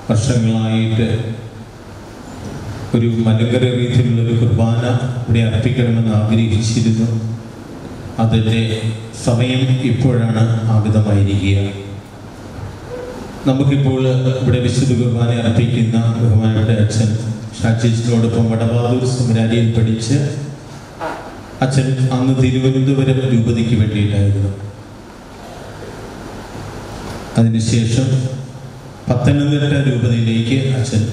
വർഷങ്ങളായിട്ട് ഒരു മലങ്കര രീതിയിലുള്ള ഒരു കുർബാന ഇവിടെ അർപ്പിക്കണമെന്ന് ആഗ്രഹിച്ചിരുന്നു അതിൻ്റെ സമയം ഇപ്പോഴാണ് ആഗതമായിരിക്കുക നമുക്കിപ്പോൾ ഇവിടെ വിശുദ്ധ കുർബാന അർപ്പിക്കുന്ന ബഹുമാനപ്പെട്ട അച്ഛൻ ഷാജിസിനോടൊപ്പം വടവാതൂർ സെമിനാരിയിൽ പഠിച്ച് അച്ഛൻ അന്ന് തിരുവനന്തപുരം രൂപതയ്ക്ക് വേണ്ടിയിട്ടായിരുന്നു അതിനുശേഷം പത്തനംതിട്ട രൂപതയിലേക്ക് അച്ഛൻ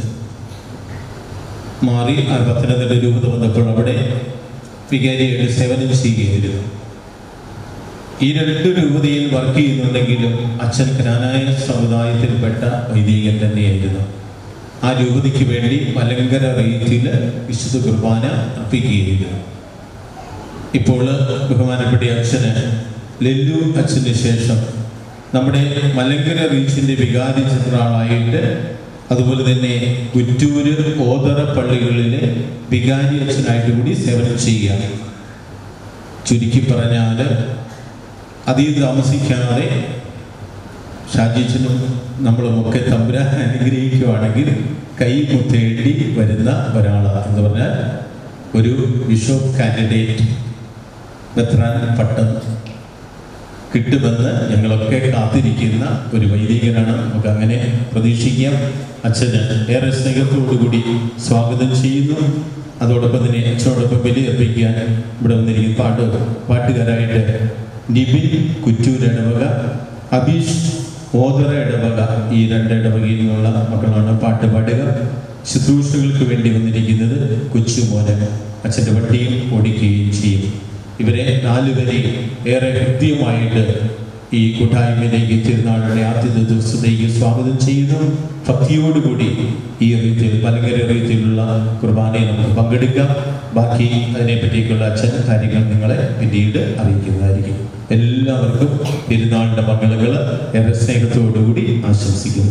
മാറി ആ പത്തനംതിട്ട രൂപത വന്നപ്പോൾ അവിടെ വികാരിയായിട്ട് സേവനം ചെയ്യുകയായിരുന്നു ഈ രണ്ട് രൂപതയിൽ വർക്ക് ചെയ്യുന്നുണ്ടെങ്കിലും അച്ഛൻ ജ്ഞാനായ സമുദായത്തിൽപ്പെട്ട വൈദികൻ തന്നെയായിരുന്നു ആ രൂപതയ്ക്ക് വേണ്ടി മലങ്കര റേറ്റിൽ വിശുദ്ധ കുർബാന അർപ്പിക്കുകയായിരുന്നു ഇപ്പോൾ ബഹുമാനപ്പെട്ട അച്ഛന് ലെല്ലു അച്ഛന് ശേഷം നമ്മുടെ മലങ്കര റീച്ചിന്റെ വികാരി ചെന്നൊരാളായിട്ട് അതുപോലെ തന്നെ കുറ്റൂര് ഓതറ പള്ളികളിലെ വികാരി അച്ഛനായിട്ട് കൂടി സേവനം ചെയ്യുക ചുരുക്കി പറഞ്ഞാൽ അധികം താമസിക്കാതെ ഷാജിച്ചനും നമ്മളുമൊക്കെ തമ്പുരാൻ അനുഗ്രഹിക്കുകയാണെങ്കിൽ കൈ മുത്തേണ്ടി വരുന്ന ഒരാളാണ് എന്ന് പറഞ്ഞാൽ ഒരു ബിഷപ്പ് കാൻഡിഡേറ്റ് ബത്രാൻ പട്ടം കിട്ടുമെന്ന് ഞങ്ങളൊക്കെ കാത്തിരിക്കുന്ന ഒരു വൈദികനാണ് നമുക്ക് അങ്ങനെ പ്രതീക്ഷിക്കാം അച്ഛന് ഏറെ സ്നേഹത്തോടുകൂടി സ്വാഗതം ചെയ്യുന്നു അതോടൊപ്പം തന്നെ അച്ഛനോടൊപ്പം ബലിയർപ്പിക്കാൻ ഇവിടെ വന്നിരിക്കുന്ന പാട്ട് പാട്ടുകാരായിട്ട് നിബിൻ കുറ്റൂർ ഇടവക അബീഷ് ഓതറ ഇടവക ഈ രണ്ട് ഇടവകയിൽ നിന്നുള്ള മക്കളാണ് പാട്ട് പാടുക ശുശ്രൂഷകൾക്ക് വേണ്ടി വന്നിരിക്കുന്നത് കൊച്ചുമോനെ അച്ഛൻ്റെ വട്ടിയും ഓടിക്കുകയും ചെയ്യും ഇവരെ നാലുപേരെയും ഏറെ ഹൃദ്യമായിട്ട് ഈ കൂട്ടായ്മയിലേക്ക് തിരുനാളിന്റെ ആദ്യത്തെ ദിവസത്തേക്ക് സ്വാഗതം ചെയ്യുന്നു ഭക്തിയോടുകൂടി ഈ റീതിയിൽ മലങ്കര റീതിയിലുള്ള കുർബാനയിൽ നമുക്ക് പങ്കെടുക്കാം ബാക്കി അതിനെപ്പറ്റിയൊക്കെയുള്ള അച്ഛൻ കാര്യങ്ങൾ നിങ്ങളെ പിന്നീട് അറിയിക്കുന്നതായിരിക്കും എല്ലാവർക്കും പെരുന്നാളിന്റെ മംഗളങ്ങൾ ഏറെ സ്നേഹത്തോടുകൂടി ആശംസിക്കുന്നു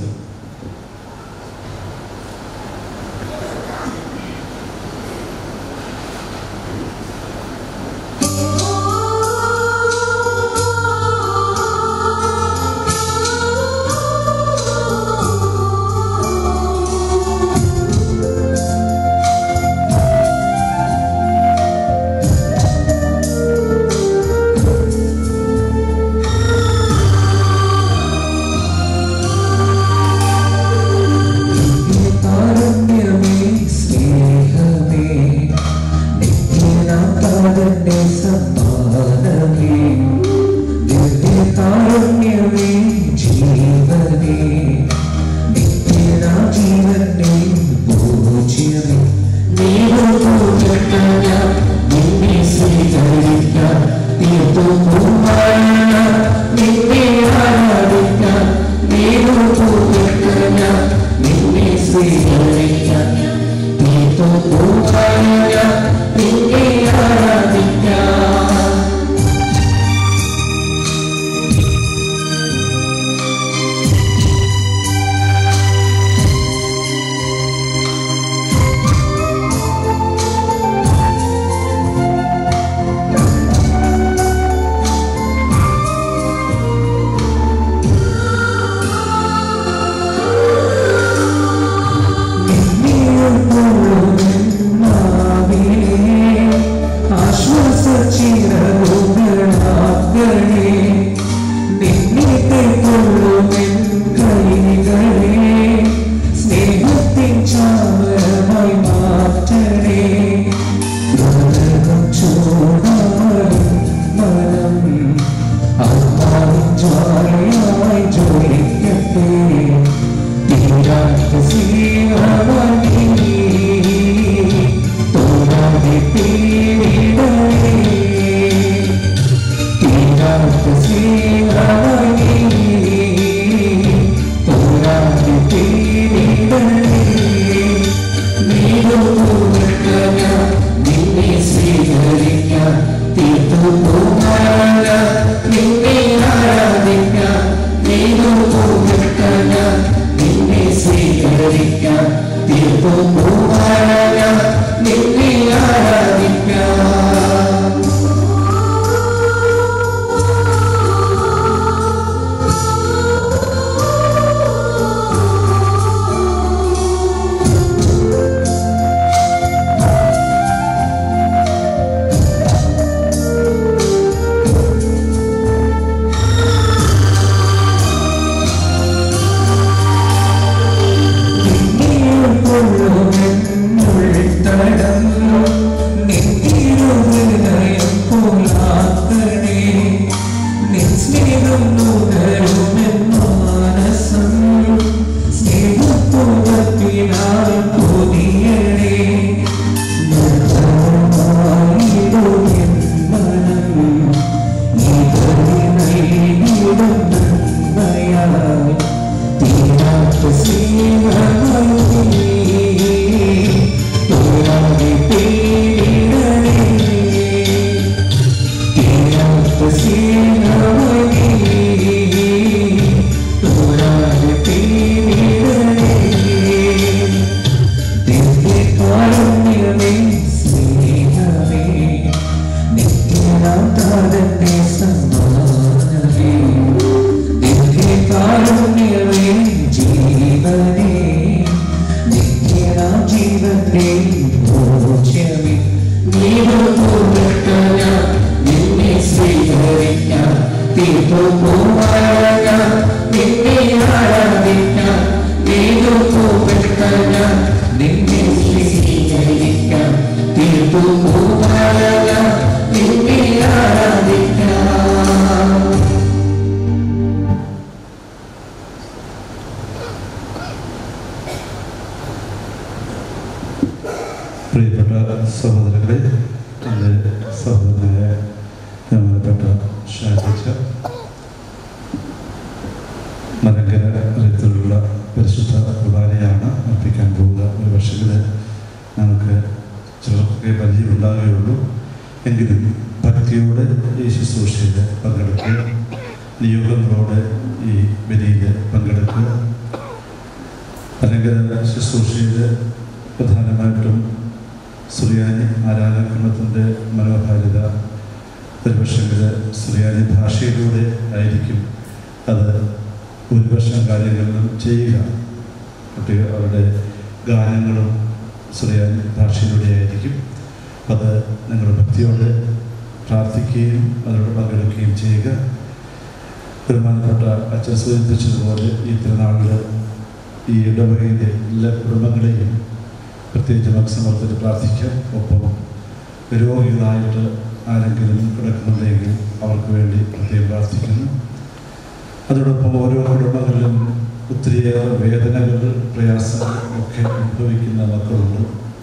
കാരുണ്യമേ സ്നേഹമേ നിത്യനാഥാവിന്റെ സമ്മാനമേ ദിവ്യകാരുണ്യമേ ജീവനേ നിത്യനാ ജീവനേ പൂജ്യമേ നീവൂജക്കഞ്ഞ നിന്നെ സ്വീകരിക്കാൻ തീർത്തുമായ നിന്നെ ആരാധിക്കാൻ നീവൂജക്കഞ്ഞ നിന്നെ സ്വീകരിക്കാൻ തീർത്തുമായ നിന്നെ ആരാധിക്കാൻ സ്നേഹത്തിൻ ചാമരമായി മാറ്റണേ ചൂടാലും മനം ആത്മാവിൻ ജ്വാലയായി ജ്വലിക്കട്ടെ തീരാത്ത സ്നേഹമണി തോരാതെ തീരിടണേ തീരാത്ത സ്നേഹമണി തോരാതെ തീരിടണേ നീരുപൂർണ്ണ നിന്നെ സ്വീകരിക്കാൻ തീർത്തുപോകാന നിന്നെ ആരാധിക്കാൻ നീരുപൂർണ്ണ നിന്നെ സ്വീകരിക്കാൻ തീർത്തുപോകാന നിന്നെ ആരാധിക്കാൻ ആ പ്രിയപ്പെട്ട സഹോദരങ്ങളെ എൻ്റെ സഹോദരനായ ബഹുമാനപ്പെട്ട ഷാജിച്ച മലങ്കര തരത്തിലുള്ള പരിശുദ്ധ കുർബാനയാണ് അർപ്പിക്കാൻ പോവുക ഒരു പക്ഷേ നമുക്ക് ചിലർക്കൊക്കെ പരിചയമുണ്ടാകുകയുള്ളൂ എങ്കിലും ഭക്തിയോടെ ഈ ശുശ്രൂഷയിൽ പങ്കെടുക്കുക നിയോഗങ്ങളോടെ ഈ ബലിയിൽ പങ്കെടുക്കുക മലങ്കര ശുശ്രൂഷയിൽ പ്രധാനമായിട്ടും സുറിയാനി ആരാധനക്രമത്തിൻ്റെ മനോഹാരിത ഒരുപക്ഷെങ്കിൽ സുറിയാനി ഭാഷയിലൂടെ ആയിരിക്കും അത് ഭൂരിപക്ഷം കാര്യങ്ങളിലും ചെയ്യുക കുട്ടികൾ അവരുടെ ഗാനങ്ങളും സുറിയാനി ഭാഷയിലൂടെ ആയിരിക്കും അത് നിങ്ങൾ ഭക്തിയോടെ പ്രാർത്ഥിക്കുകയും അതിലൂടെ പങ്കെടുക്കുകയും ചെയ്യുക ബഹുമാനപ്പെട്ട അച്ഛൻ സൂചിപ്പിച്ചതുപോലെ ഈ തിരുനാളിൽ ഈ ഇടവകയിലെ എല്ലാ കുടുംബങ്ങളെയും പ്രത്യേകിച്ച് ഭക്തസമർപ്പിച്ച് പ്രാർത്ഥിക്കാം ഒപ്പം രോഗികളായിട്ട് ആരെങ്കിലും കിടക്കുന്നുണ്ടെങ്കിൽ അവർക്ക് വേണ്ടി പ്രത്യേകം പ്രാർത്ഥിക്കുന്നു അതോടൊപ്പം ഓരോ കുടുംബങ്ങളിലും ഒത്തിരിയേറെ വേദനകൾ പ്രയാസങ്ങൾ ഒക്കെ അനുഭവിക്കുന്ന മക്കളുണ്ട്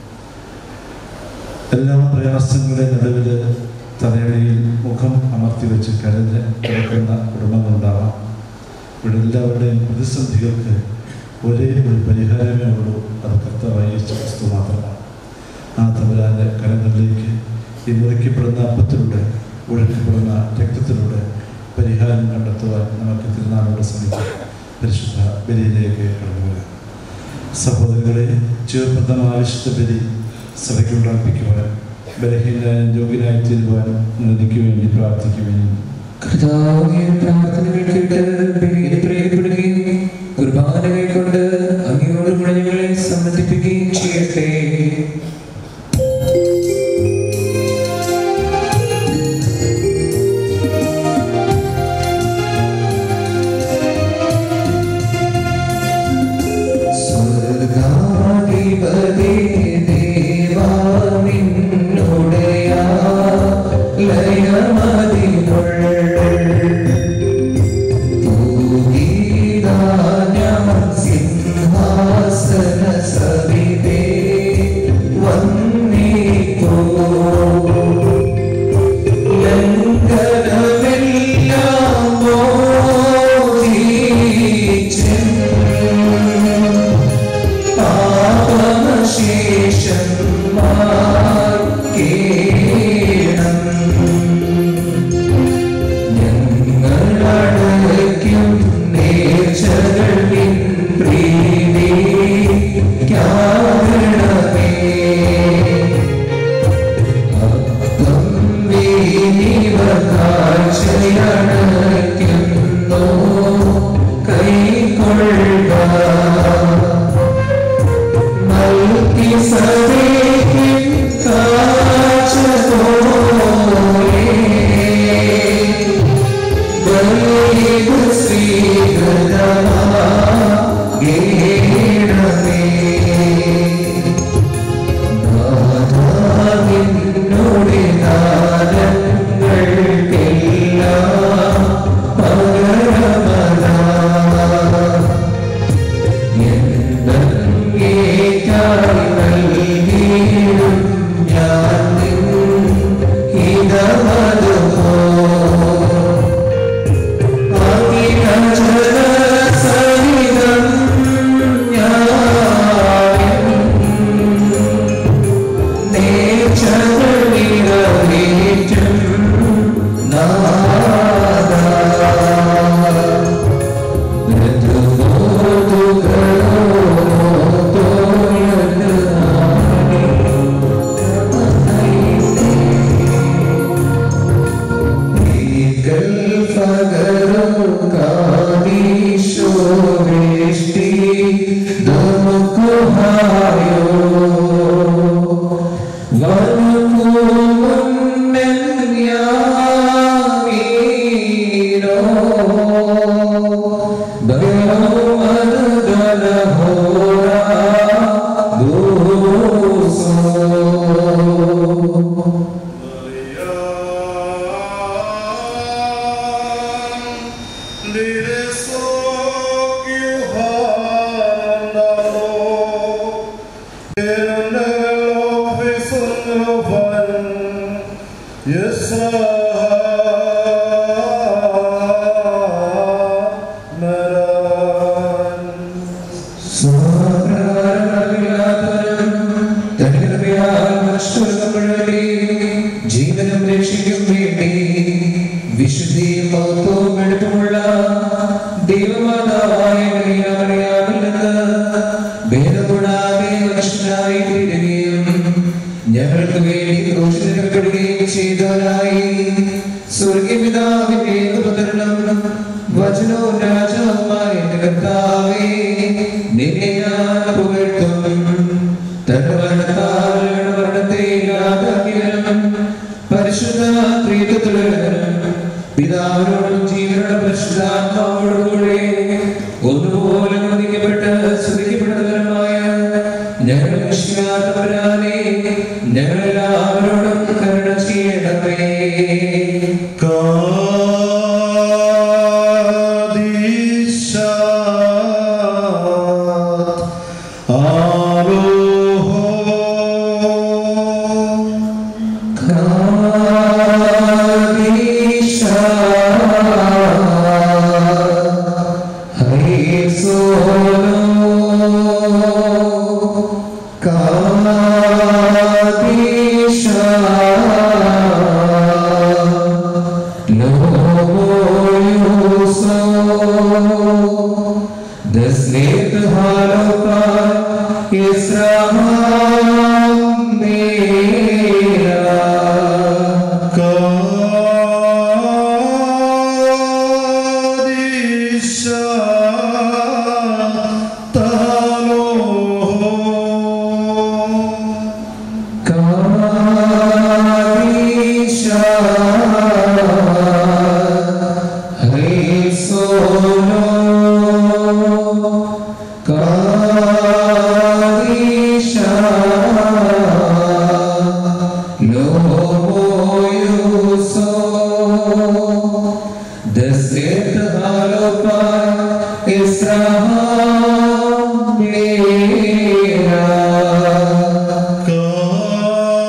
എല്ലാ പ്രയാസങ്ങളുടെ നടുവിൽ തലയണയിൽ മുഖം അമർത്തി വെച്ച് കരഞ്ഞ് കിടക്കുന്ന കുടുംബങ്ങളുണ്ടാവാം ഇവിടെ എല്ലാവരുടെയും പ്രതിസന്ധികൾക്ക് ഒരേ ഒരു പരിഹാരമേ ഉള്ളൂ അത് കർത്താവായ യേശു ക്രിസ്തു മാത്രമാണ് ആ തമ്പുരാൻ്റെ കരങ്ങളിലേക്ക് ഈ മുറിക്കപ്പെടുന്ന അപ്പത്തിലൂടെ ഒഴുക്കപ്പെടുന്ന രക്തത്തിലൂടെ പരിഹാരം കണ്ടെത്തുവാൻ നമുക്ക് തിരുനാളോട് ശ്രമിക്കാം പരിശുദ്ധ ബലിയിലേക്ക് കടന്നു വരാം സഹോദരങ്ങളെ ജീവപ്രദം ആവശ്യത്തെ ബലി സഭയ്ക്കുണ്ടാക്കിക്കുവാൻ ബലഹീനായ യോഗ്യനായി തീരുവാനും എനിക്ക് വേണ്ടി പ്രാർത്ഥിക്കുവാനും കർത്താവേ, പ്രാർത്ഥനകൾ കേട്ട് ബലിയിൽ പ്രിയപ്പെടുകയും കുർബാനകൾ കൊണ്ട് അങ്ങയോട് കൂടെ ഞങ്ങളെ സമ്മതിപ്പിക്കുകയും ചെയ്യട്ടെ സ്വർഗാധിപതി ദേവാ നിന്നുടയാ ലയമതിനുള്ളിൽ പൂഗീതാനം സിംഹാസന സവിതേ വന്നിക്കോ ലംഘനമെല്ലാം മോചിച്ചെന്ന് പാപമശേഷന്മാർ കേണം ഞങ്ങളടയ്ക്കും നേർച്ചകൾ നിൻ പ്രീതി ജ്ഞാനമേ അപ്പം വീണിവ കാഴ്ചയടയ്ക്കുന്നു കൈക്കൊള്ളുക നൽകി സദേഹിൻ കാഴ്ച പോലെ ബലിയിത് സ്വീകൃതമാകേണമേ. നാഥാ, നിന്നുടെ ദാനങ്ങൾക്കെല്ലാം പകരമതാ Lire so you ജീവനും രക്ഷയ്ക്കും വേണ്ടി വിശുദ്ധിയും മഹത്വവും എടുപ്പുമുള്ള ദൈവമാതാവായ മറിയാമിൽ നിന്ന് ഭേദകൂടാതെ മനുഷ്യനായി തീരുകയും ഞങ്ങൾക്ക് വേണ്ടി ക്രൂശിക്കപ്പെടുകയും ചെയ്തവനായി സ്വർഗപിതാവിന്റെ പുത്രനും വചനവും രാജാവുമായ എന്റെ കർത്താവേ നിന്നെ ഞാൻ പുകഴ്ത്തും തന്റെ മരണത്താൽ മരണത്തെ ഇല്ലാതാക്കിയവനും പരിശുദ്ധ പ്രീതത്തിലും പിതാവിനോടും ജീവനോടും പരിശുദ്ധാത്മാവോടും കൂടെ ഒന്നുപോലെ വന്ദിക്കപ്പെട്ട് സ്തുതിക്കപ്പെടുന്നവരുമായ ഞങ്ങൾ രക്ഷിക്കാത്തവരാനെ ഞങ്ങളെല്ലാവരോടും കരുണ ചെയ്യണമേ Israel, Israel.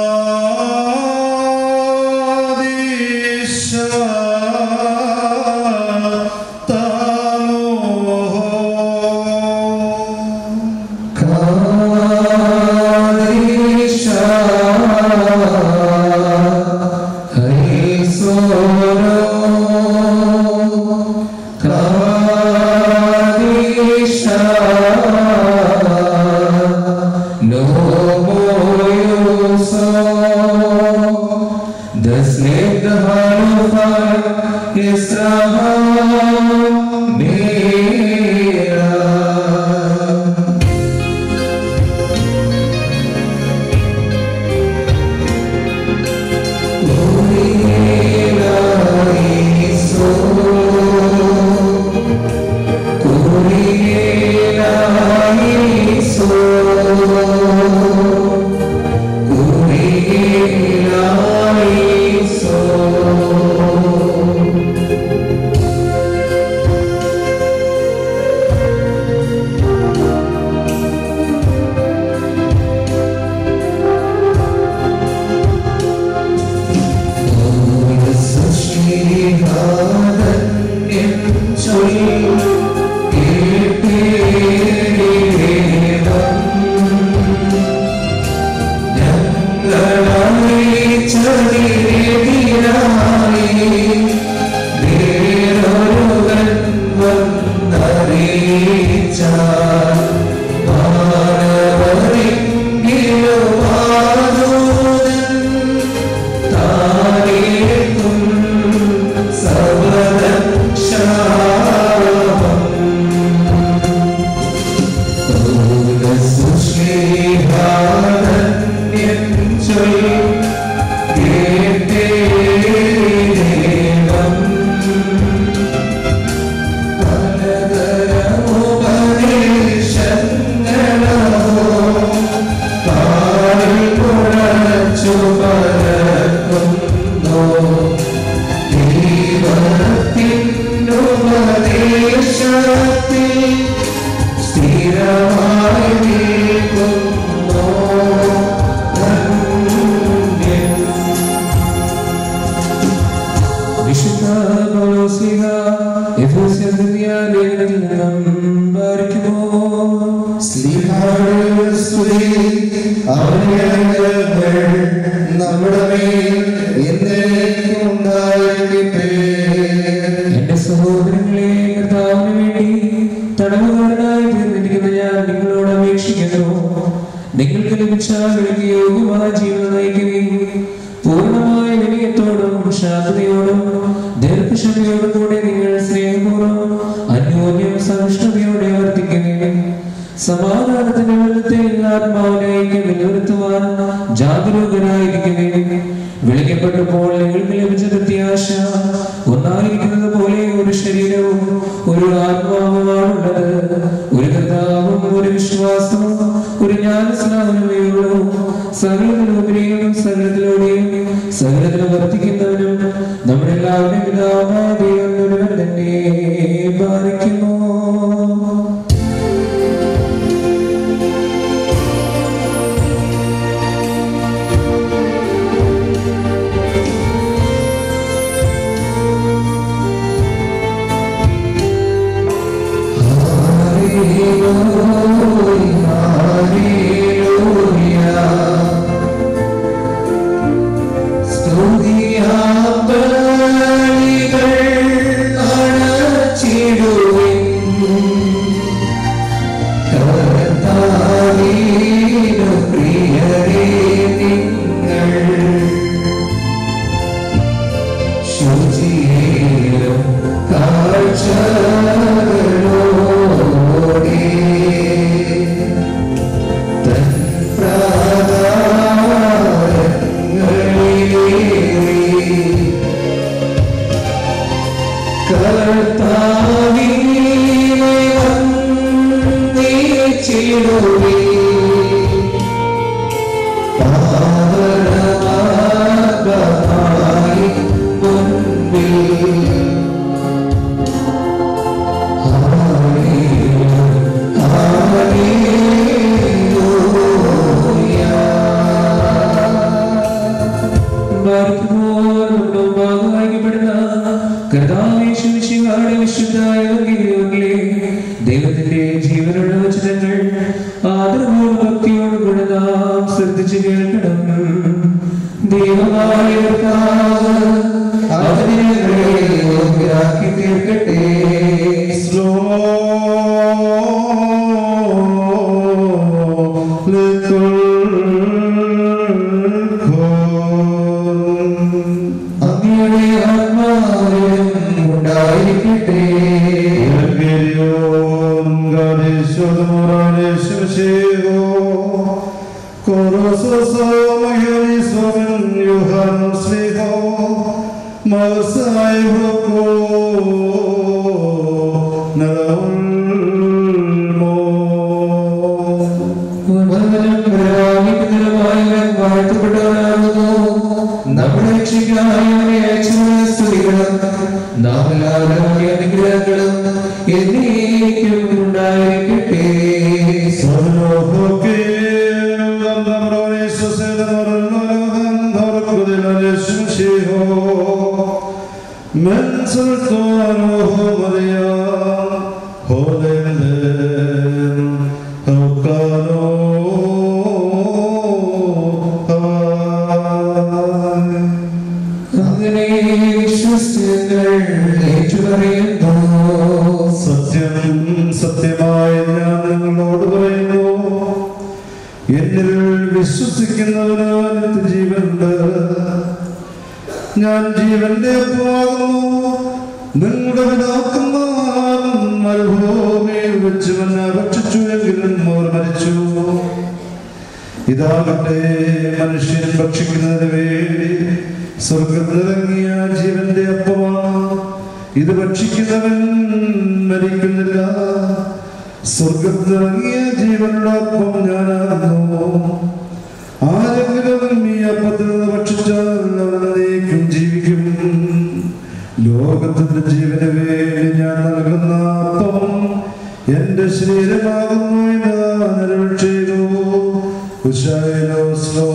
The snake, the hollow fire, Israel, Mera. സ്ഥിരമായി നിൽക്കും നമ്മുടെ മേൽ എന്നേക്കും ഉണ്ടായിരിക്കട്ടെ എന്റെ സഹോദരങ്ങളെ കർത്താവിന് വേണ്ടി തടവുകാരനായി തീർന്നിരിക്കുന്ന ഞാൻ നിങ്ങളോട് അപേക്ഷിക്കുന്നു നിങ്ങൾക്ക് ലഭിച്ച വിളിക്ക് യോഗ്യമായ ജീവിതം നയിക്കുകയും പൂർണ്ണമായ വിനയത്തോടും ശാന്തതയോടും ദീർഘക്ഷമയോടും കൂടെ നിങ്ങൾ സ്നേഹപൂർവ്വം അന്യോന്യം സഹിഷ്ണുതയോടെ വർത്തിക്കുകയും സമാധാനത്തിന്റെ വെള്ളത്തെ ആത്മാവിനെ ഐക്യം നിലനിർത്തുവാൻ ജാഗരൂകരായിരിക്കുകയും വിളിക്കപ്പെട്ടപ്പോൾ നിങ്ങൾക്ക് ലഭിച്ച പ്രത്യാശ ഒന്നായിരിക്കുന്നത് പോലെ ഒരു ശരീരവും ഒരു ആത്മാവുമാണുള്ളത് ഒരു കർത്താവും ഒരു വിശ്വാസവും ഒരു ജ്ഞാനസ്നാനമേ ഉള്ളൂ സകലത്തിലുപരിയും സകലത്തിലൂടെയും സകലത്തിൽ വർദ്ധിക്കുന്നവനും നമ്മുടെ എല്ലാവരുടെയും പിതാവായ ദൈവം ഒരുവൻ തന്നെ ബാധിക്കുന്നു ദൈവത്തിന്റെ ജീവനുള്ള വചനങ്ങൾ ആദരവോടും ഭക്തിയോടും കൂടെ നാം ശ്രദ്ധിച്ചു കേൾക്കണം ദൈവമായ കർത്താവ് അവനെ ഞങ്ങളെ യോഗ്യരാക്കി തീർക്കട്ടെ അങ്ങയുടെ ആത്മാവിലും ഉണ്ടായിരിക്കട്ടെ വന്ദനം പുരാണിക്കുന്നതുമായ വാഴ്ത്തപ്പെട്ടവനാകുന്നു നമ്മുടെ രക്ഷയ്ക്കായി അവനെ അയച്ചുള്ള സ്തുതികളും നാം എല്ലാവരും അവന്റെ അനുഗ്രഹങ്ങളും എന്നേക്കും ഉണ്ടായിരിക്കട്ടെ من سلطانه مريم هولندن أو كانوا അങ്ങനെ വിശ്വസ്തങ്ങൾ ഏറ്റുപറയുന്നു സത്യം സത്യമായി ഞാൻ നിങ്ങളോട് പറയുന്നു എന്നിൽ വിശ്വസിക്കുന്നവന് നിത്യജീവനുണ്ട് ഞാൻ ജീവന്റെ അപ്പമാകുന്നു നിങ്ങളുടെ പിതാക്കന്മാർ മരുഭൂമിയിൽ വെച്ച് എന്നെ ഭക്ഷിച്ചു എങ്കിലും അവർ മരിച്ചു ഇതാകട്ടെ മനുഷ്യൻ ഭക്ഷിക്കുന്നതിന് വേണ്ടി സ്വർഗത്തിലിറങ്ങിയ ജീവന്റെ അപ്പമാണ് ഇത് ഭക്ഷിക്കുന്നവൻ മരിക്കുന്നില്ല സ്വർഗത്തിലിറങ്ങിയ ജീവനുള്ള അപ്പം ഞാനാകുന്നു ആരെങ്കിലും ഈ അപ്പത്തിൽ നിന്ന് ഭക്ഷിച്ചാൽ അവനേക്കും ജീവിക്കും ലോകത്തിന്റെ ജീവന് വേണ്ടി ഞാൻ നൽകുന്ന അപ്പം എന്റെ ശരീരമാകുന്നു എന്ന് അരുൾ ചെയ്തു ഉശായിലോ സ്ലോ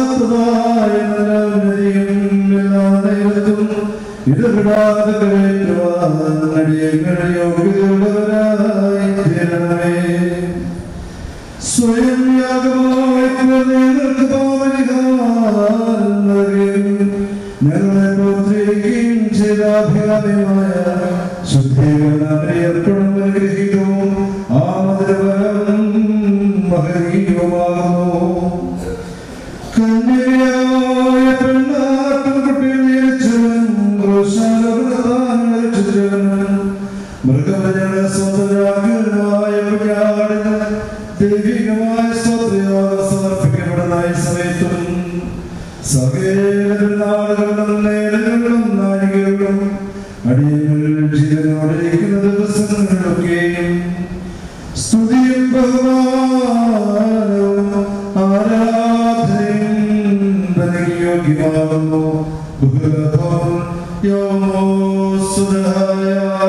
കാണാത്തതായ നല്ലവരെയും എല്ലാ ദൈവത്തും ഇടപെടാതെ കരേറ്റുവാൻ അടിയങ്ങളെ യോഗ്യതയുള്ളവരായി തീരണമേ സ്വയം യാഗമായി നിങ്ങൾക്ക് പാവനികാരം നൽകുകയും ഞങ്ങളെ പ്രോത്സാഹിക്കുകയും ചെയ്ത അഭികാമ്യമായ ശുദ്ധീകരണം ഏർപ്പെടും അനുഗ്രഹിക്കവും ആ മധുരപരം മഹനീയവുമാകുന്നു കന്യകയായ പെണ്ണാട്ടിൻകുട്ടിയെ ജനിച്ചവൻ, ക്രൂശാലവൃതാൻ മരിച്ചവൻ, മൃഗബലിയുടെ സ്വന്തരാജ്ഞനായ കുഞ്ഞാടിന് ദൈവികമായ സ്തോത്രയാഗം സമർപ്പിക്കപ്പെടുന്ന ഈ സമയത്തും സകല പെരുന്നാളുകളിലും നേരങ്ങളിലും നാഴികകളിലും അടിയങ്ങളിൽ ജീവനോടിരിക്കുന്ന ദിവസങ്ങളിലൊക്കെയും സ്തുതിയും ബഹുമാനവും ആരാധനയും തനിക്ക് യോഗ്യമാകുന്നു ബഹുലഭം യോമോ സുധായ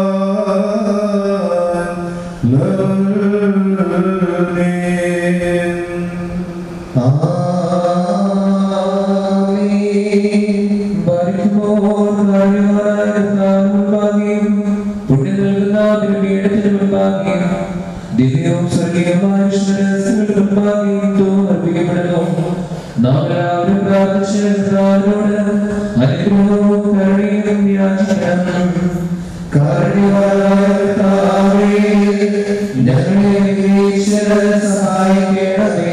ദിവ്യവും സ്വർഗീയമായ വിഷ്ണുരഹസ്യങ്ങളുടെ മുൻപാകെയും തോന്നർപ്പിക്കപ്പെടുന്നു നാം എല്ലാവരും പ്രാർത്ഥിച്ച് കർത്താവിനോട് അനുഗ്രഹവും കരുണയും യാചിക്കണം കാരുണ്യവാനായ കർത്താവേ, ഞങ്ങളെ വിഘ്നേശ്വര സഹായിക്കണമേ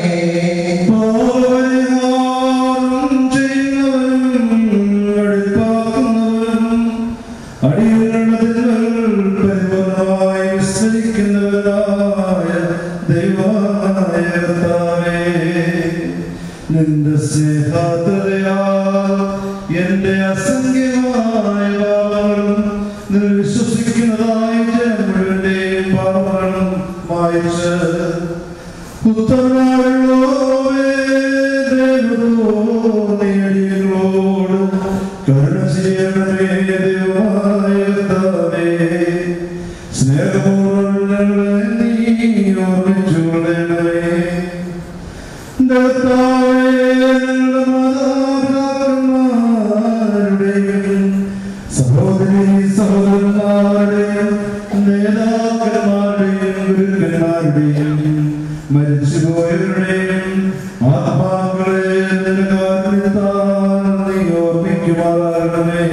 പാവനാരും ചെയ്യുന്നവനും വെടിപ്പാക്കുന്നവനും അടിയുള്ളതിൽ പരിപൂർണമായി വിസ്മരിക്കുന്നവനായ ദൈവമായ കർത്താവേ, നിന്റെ സ്നേഹാത്രതയാൽ എന്റെ അസംഖ്യമായ പാപങ്ങളും നിൽ വിശ്വസിക്കുന്നതായ ജനം മുഴുവന്റെയും പാപങ്ങളും മായിച്ച് ഉത്തരവാദികളോവേ ദൈവത്തോട് കരുണ ചെയ്യണമേ ദൈവമായ കർത്താവേ. സ്നേഹപൂർവ്വം ഞങ്ങളെ നീ ഓർമ്മിച്ചുകൊള്ളണമേ. കർത്താവേ, ഞങ്ങളുടെ മാതാപിതാക്കന്മാരുടെയും സഹോദരീ സഹോദരന്മാരുടെയും നേതാക്കന്മാരുടെയും ഗുരുക്കന്മാരുടെയും മരിച്ചുപോയവരുടെയും ആത്മാക്കളെ നിന്റെ കാരുണ്യത്താൽ നീ ഓർമ്മിക്കുമാറാകണമേ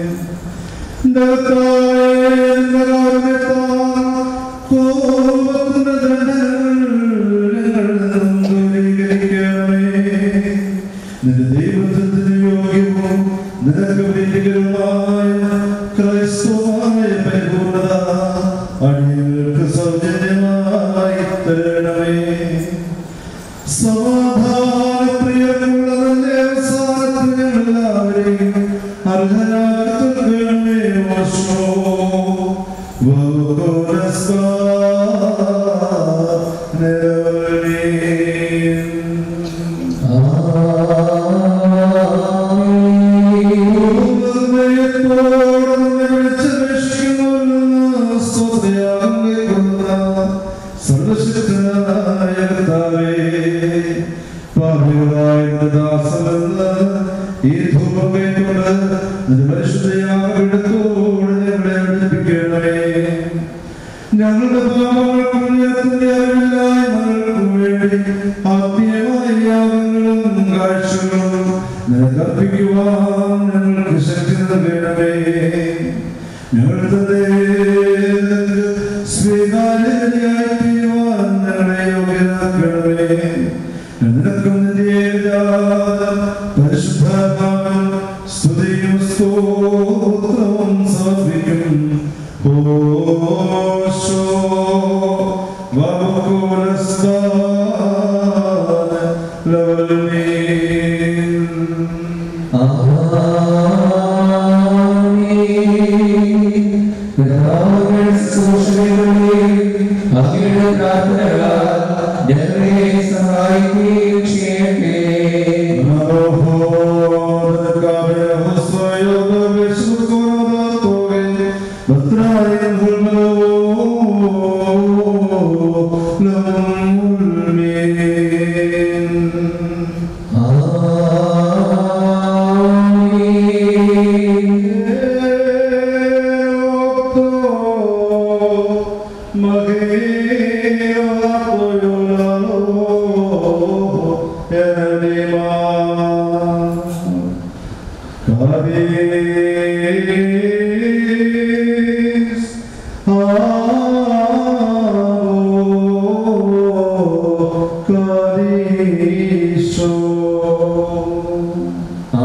കർത്താവേ, നിന്റെ കാരുണ്യത്താൽ കോപത്തിന്റെ ദണ്ഡനങ്ങൾ ഞങ്ങളിൽ നിന്നും ദൂരീകരിക്കണമേ. നിന്റെ ദൈവത്തിന് യോഗ്യവും നിനക്ക് പ്രീതികരവുമായ ക്രൈസ്തവമായ പരിപൂർണത അടിയങ്ങൾക്ക് സൗജന്യമായി തരണമേ സമാധാനപ്രിയമുള്ള നല്ല അവസാനത്തിൽ ഞങ്ങളെല്ലാവരെയും അർഹരാക്കി തീർക്കണമേ. ഓശോ, വോരസ്കാ, നിരവധി. ഞങ്ങളുടെ പാപങ്ങൾക്കും ഉയർത്തുന്ന അറിവില്ലായ്മകൾക്കും വേണ്ടി ആത്മീയമായ യാഗങ്ങളും കാഴ്ചകളും നിനക്കർപ്പിക്കുവാൻ ഞങ്ങൾക്ക് ശക്തി നൽകണമേ ഞങ്ങളുടെ സ്വീകാര്യതയായി തീരുവാൻ ഞങ്ങളെ യോഗ്യരാക്കണമേ നിനക്കും നിന്റെ പരിശുദ്ധാത്മാവൻ സ്തുതിയും സ്തോത്രവും സമർപ്പിക്കും ഓശോ വകുലസ്ഥാന ലവലമേ ഞങ്ങളെ സഹായിക്കുകയും ചെയ്യട്ടെ ും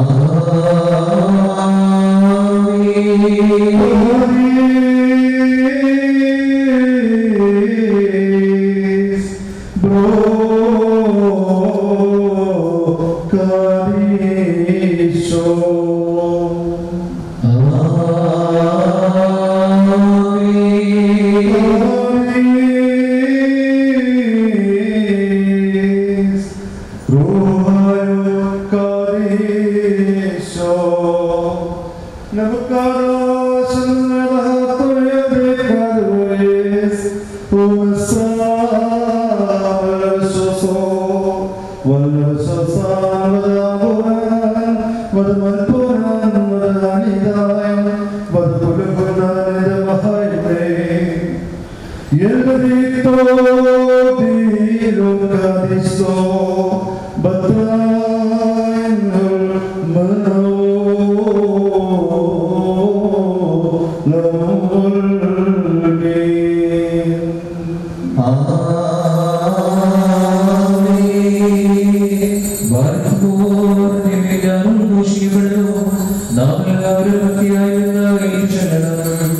നാം എല്ലാവരും ഭക്തിയായിരുന്ന ഈ ക്ഷണം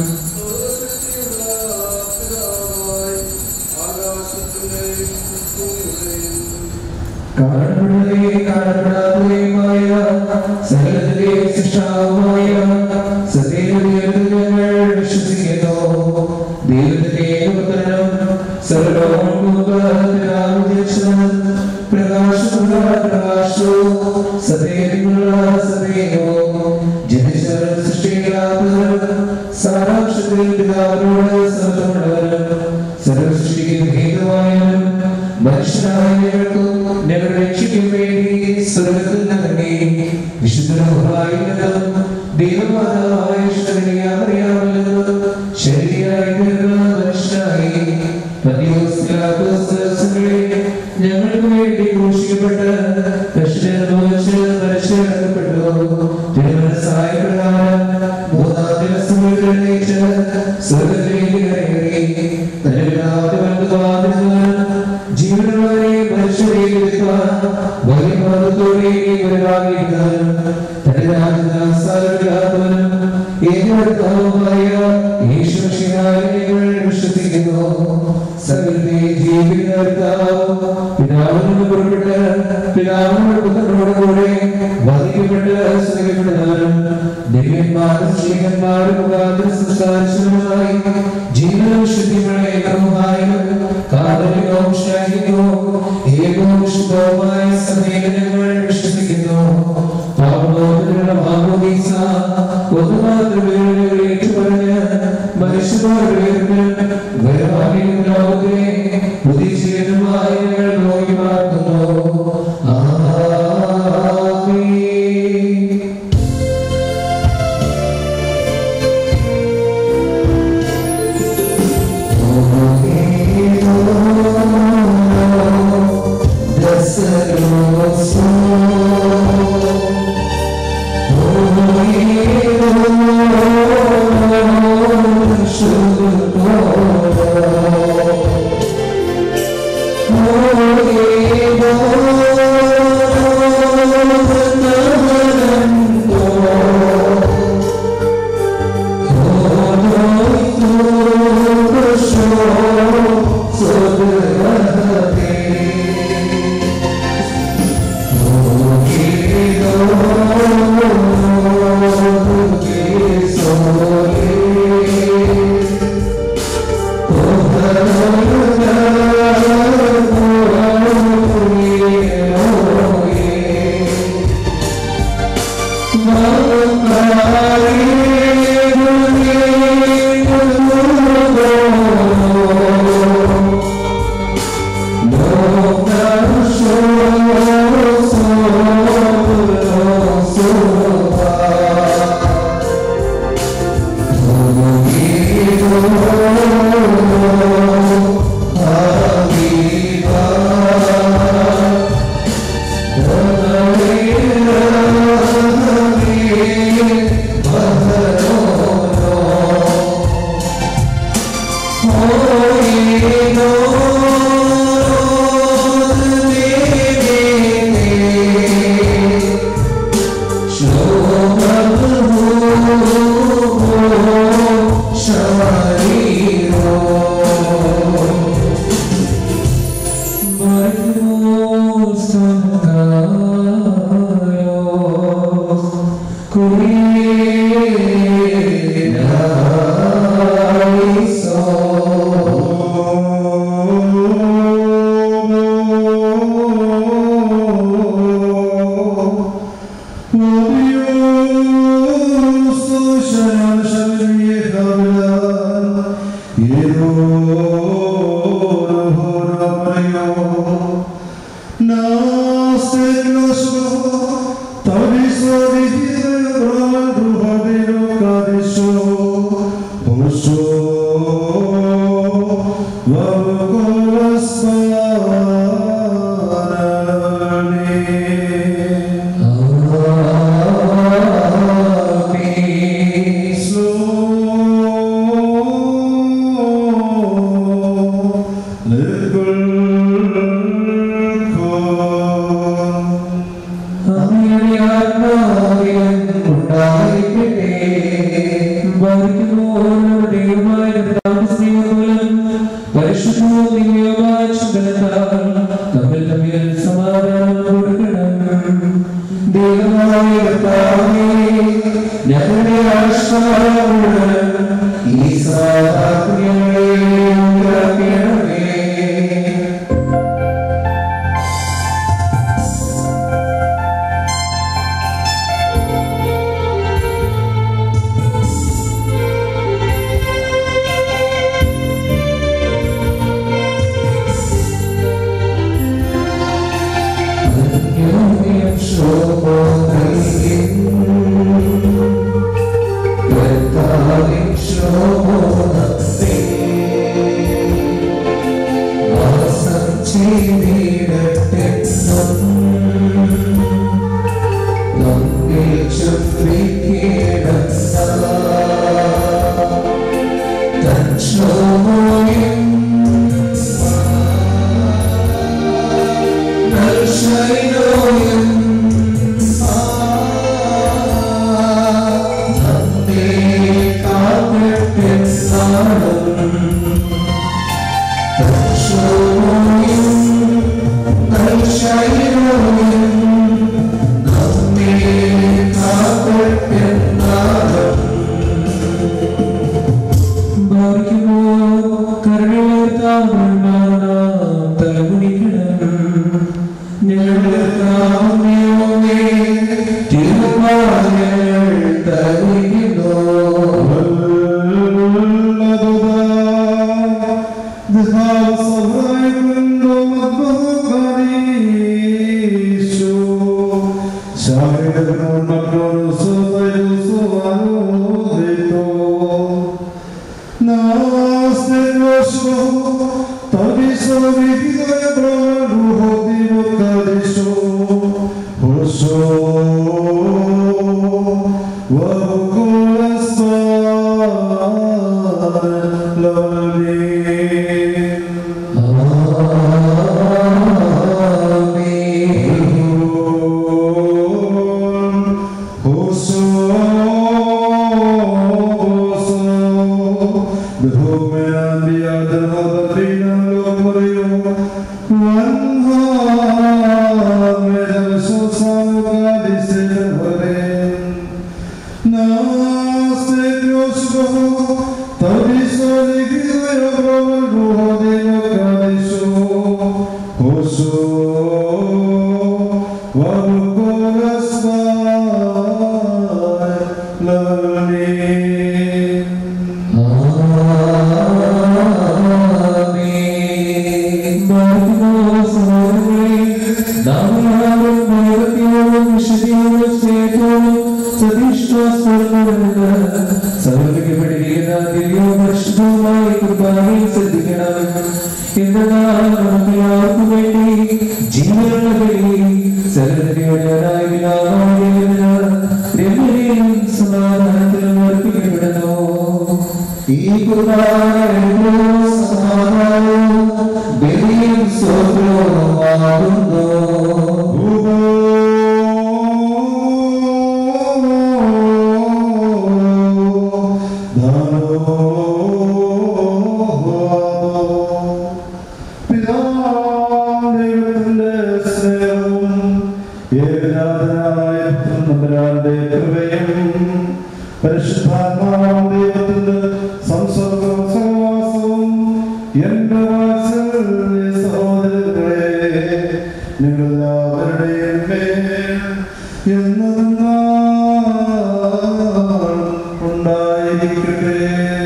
കാണപ്പെടുകയും കാണപ്പെടാത്തവയുമായ സകലത്തിലെ സൃഷ്ടാവുമായ സത്യത്തിൽ ഞങ്ങൾ വിശ്വസിക്കുന്നു ദൈവത്തിന്റെ ഏകോത്തരം പ്രകാശമുള്ള പ്രകാശവും സത്യമുള്ള സത്യവും ജനിച്ചവർ സൃഷ്ടിക്കാത്തവരും സാരാംശത്തിൽ പിതാവിനോട് സമത്തുള്ളവരും സർവസൃഷ്ടിക്ക് ഹേതുവായവരും മനുഷ്യനായ ഞങ്ങൾക്കും ഞങ്ങളുടെ രക്ഷയ്ക്കും വേണ്ടി സ്വർഗത്തിൽ നിറങ്ങി വിശുദ്ധരായിരുന്നതും ദൈവമാതാവായ ഈശ്വരനെ അറിയാമല്ലോ ശരിയായി തീർന്ന മനുഷ്യനായി പതിയോസ്ലാത്തോസ്തലസങ്ങളെ ഞങ്ങൾക്ക് വേണ്ടി ഘോഷിക്കപ്പെട്ട് കഷ്ടനുഭവിച്ച് മനുഷ്യരാക്കപ്പെട്ടു തിരുമനസ്സായ പ്രകാരം മൂന്നാം ദിവസം എഴുന്നേറ്റ് സ്വർഗത്തിലേക്ക് കയറി തന്റെ പിതാവിന്റെ വലതുഭാഗത്ത് ജീവനുള്ളവരെ മനുഷ്യരെ എടുക്കുവാൻ ബഹിർഭാഗത്തോടെ വരവാകിയിരിക്കുന്നവനും തന്റെ രാജധാനസ്ഥാനമില്ലാത്തവനും ഏകവർത്താവുമായ ഈശ്വരശിവായ ഞങ്ങൾ വിശ്വസിക്കുന്നു സകലത്തെ ജീവിക്കുന്ന കർത്താവും പിതാവിനോട് പുറപ്പെട്ട് പിതാവിനോട് പുത്രനോട് കൂടെ വധിക്കപ്പെട്ട് സ്നേഹപ്പെടുന്നവരും ദിവ്യന്മാരും ശ്രീകന്മാരും മുഖാന്തര സംസ്കാരശുദ്ധമായി ജീവനും ശുദ്ധികളെ ക്രമമായും കാതലികവും ശ്ലാഘിക്കവും ഏകവും ശുദ്ധവുമായ സമീപനങ്ങൾ വിശ്വസിക്കുന്നു പാപബോധത്തിലുള്ള മാമോദീസ ഒന്നുമാത്രമേ ഏറ്റുപറഞ്ഞ് മനുഷ്യരുടെ വേർപാടിയും ലോകത്തെ ഉദിശീലമായി ഞങ്ങൾ നോക്കി പാർക്കുന്നു ആമേൻ Oh, അങ്ങയുടെ ആത്മാവിലും ഉണ്ടായിരിക്കട്ടെ. ബാധിക്കുന്നു ഓരോരുടെ ദൈവമായ കർത്താവിന്റെ സ്നേഹമൂലം പരിശുദ്ധവും ദിവ്യവുമായ ചുംബനത്താൽ തമ്മിൽ തമ്മിൽ സമാധാനം കൊടുക്കണം. ദൈവമായ കർത്താവേ, ഞങ്ങളുടെ ആശ്വാസം മുഴുവൻ ഈ സമാധാനങ്ങളെ ഉണ്ടാക്കണമേ. നിങ്ങളെല്ലാവരുടെയും മേൽ എന്നും ഉണ്ടായിരിക്കട്ടെ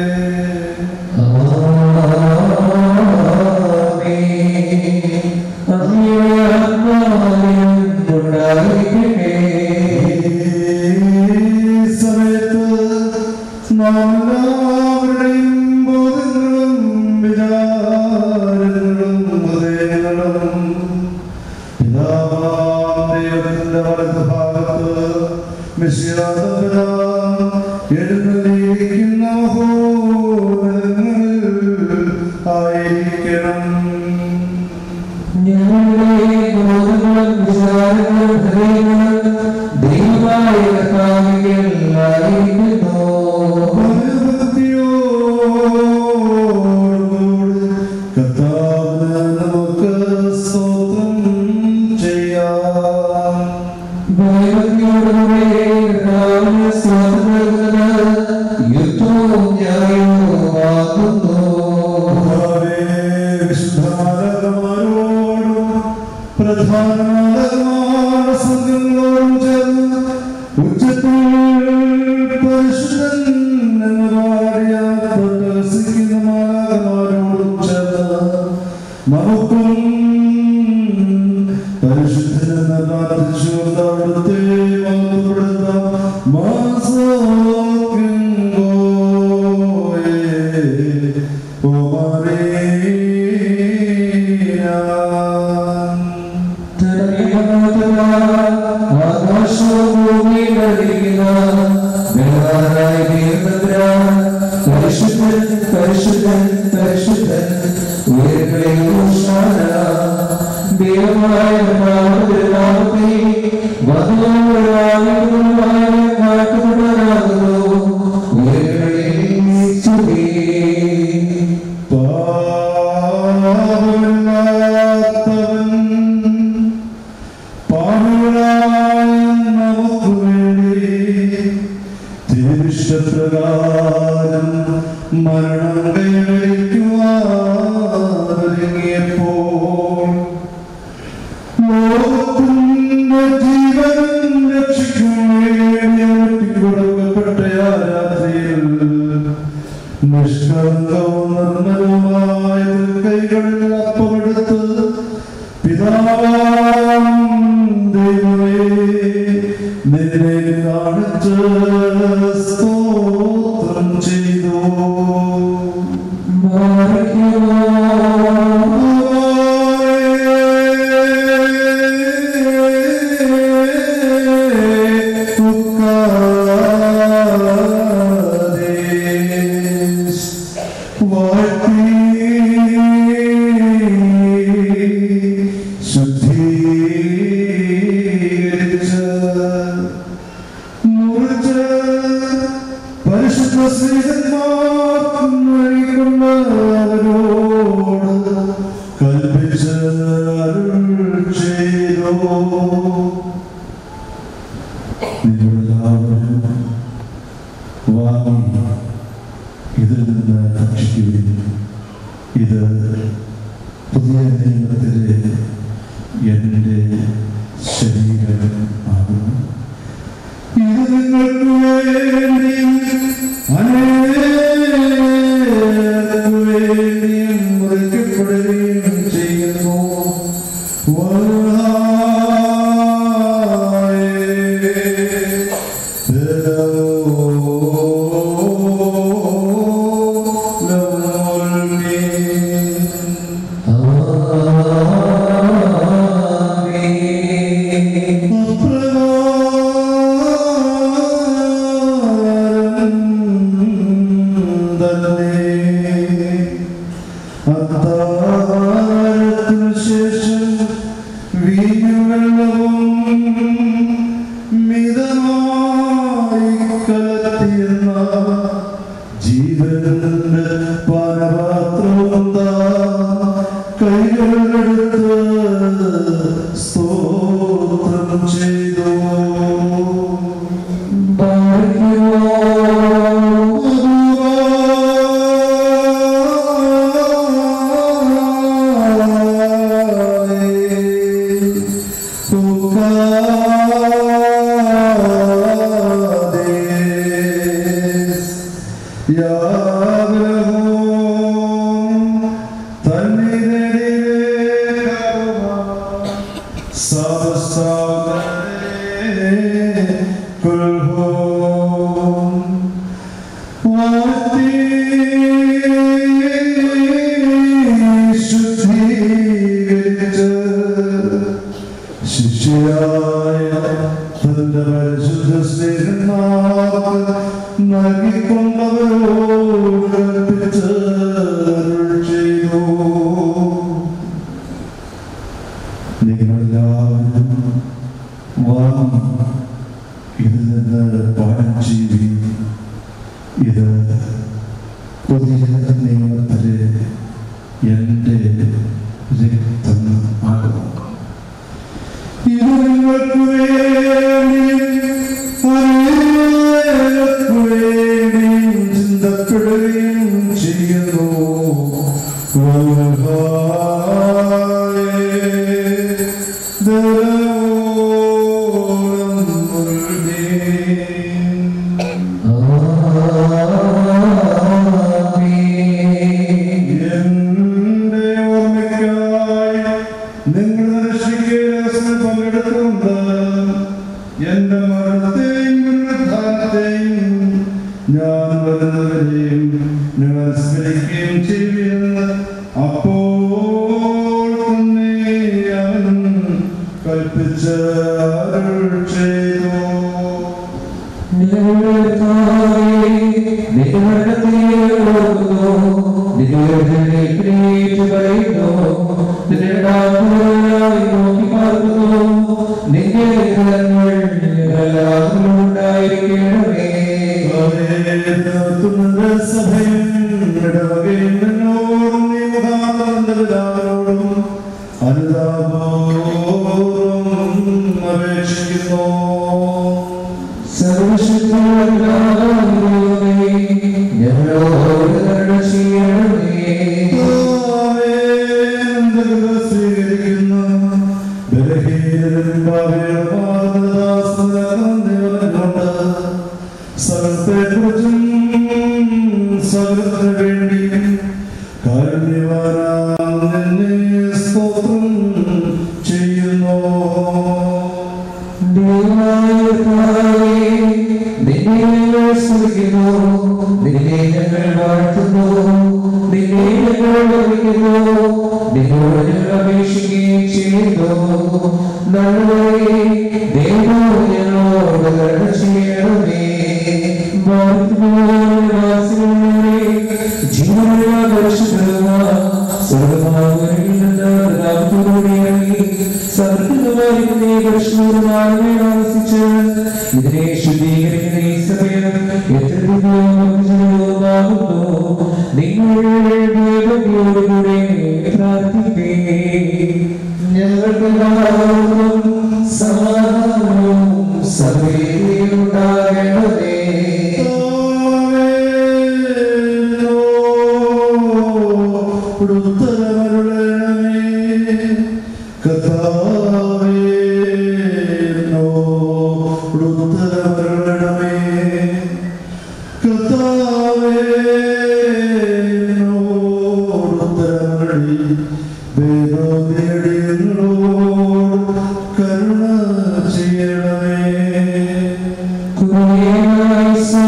ഈ സമയത്ത് നാം എല്ലാവരുടെയും ബോധങ്ങളും വിചാരങ്ങളും ഹൃദയങ്ങളും പിതാവാം ദൈവത്തിന്റെ വലതുഭാഗത്ത് മിശ്രാതപരാ എഴുന്നള്ളിയിരിക്കുന്ന മഹോന്നതങ്ങളിൽ ആയിരിക്കണം കർത്താവിന് നമുക്ക് സ്തോത്രം ചെയ്യാം കർത്താവേ, വിശുദ്ധമാലാഖമാരോടും പ്രധാനമാലാഖമാരുടെ സംഘങ്ങളോടും ചേർന്ന് ഉച്ചത്തിൽ പരിശുദ്ധൻ എന്ന് പാടിയാൽ വസിക്കുന്ന മാലാഖമാരോടും ചേർന്ന് നമുക്കും പരിശുദ്ധനെന്ന് പ്രാർത്ഥിച്ചുകൊണ്ട് അവിടുത്തെ മഹത്വപ്പെടുത്താം മാസോക്കിങ്കോയേ പരിശുദ്ധൻ പരിശുദ്ധൻ പരിശുദ്ധൻ ഉയരങ്ങളിൽ ഊഷാന ദൈവമായ നാമത്തെ വധുവായ മാറ്റുകൊണ്ടാകുന്നു ഉയരങ്ങളിൽ സ്തുതി പാവമില്ലാത്തവൻ പാവങ്ങളായ നമുക്ക് വേണ്ടി തിരുവിഷ്ടപ്രകാരം മരണം കൈവരിക്കുവാനൊരുങ്ങിയപ്പോൾ ലോകത്തിന്റെ ജീവൻ രക്ഷിക്കും വേണ്ടി കൊടുക്കപ്പെട്ട ആ രാത്രിയിൽ നിഷ്കളങ്കവും നിർമ്മലവുമായ കൈകളിൽ അപ്പമെടുത്ത് പിതാവാം ദൈവമേ നിന്നെ കാണിച്ച് സ്തോത്രം ചെയ്തു പരിശുദ്ധ സ്ത്രീകന്മാർക്കും വഴികൊണ്ടവരോട് കൽപ്പിച്ച് അരുൾ ചെയ്തു നിങ്ങളെല്ലാവരും വാങ്ങി ഇതിൽ നിന്ന് ഭക്ഷിക്കുകയും ഇത് പുതിയ നിയമത്തിലെ എൻ്റെ ശരീരം ആകുന്നു ഇത് നിങ്ങൾക്ക് വേണ്ടിയും അനേകർക്ക് വേണ്ടിയും മുറിക്കപ്പെടുകയും ചെയ്യുന്നു ശേഷം വീഞ്ഞുവെള്ളവും മിതമായി സ്നേഹന്മാർക്ക് നൽകിക്കൊണ്ടവരോട് കൽപ്പിച്ച് അരുൾ ചെയ്തു നിങ്ങളെല്ലാവരും വാങ്ങി ഇതിൽ നിന്ന് പാനം ചെയ്യുകയും ഇത് പുതിയ നിയമത്തിലെ എൻ്റെ രക്തം ആകുന്നു ഇത് നിങ്ങൾക്ക് വേണ്ടിയും അനേകർക്ക് വേണ്ടിയും ചിന്തപ്പെടുകയും ചെയ്യുന്നു എന്റെ ഓർമ്മയ്ക്കായി നിങ്ങളുടെ രക്ഷിക്കേരസിൽ പങ്കെടുത്തുകൊണ്ട് എന്റെ മരണത്തെയും പുനരുദ്ധാനത്തെയും ഞാൻ വരുന്നവരെയും നിങ്ങൾ സ്മരിക്കുകയും ചെയ്യുമെന്ന് അപ്പോൾ തന്നെ അവൻ കൽപ്പിച്ച് അരുൾ ചെയ്തു അപേക്ഷിക്കുന്നു സ്വീകരിക്കുന്നു ബലഹീനരും സ്ഥലത്തെക്കുറിച്ചും സകലത്തിന് വേണ്ടി കാരുണ്യവാനാം നിന്നെ സ്തോത്രം ചെയ്യുന്നു ഇതിനെ ശുദ്ധീകരിക്കുന്ന ഈ സമയം എത്ര ദിവസമാകുന്നു നിങ്ങൾ ദൈവത്തോടുകൂടെ പ്രാർത്ഥിപ്പേ ഞങ്ങൾക്കെല്ലാവർക്കും സമാധാനവും സഭയും ഉണ്ടാകണമേ കരുണ ചെയ്യണമേ കുരിയായിസോ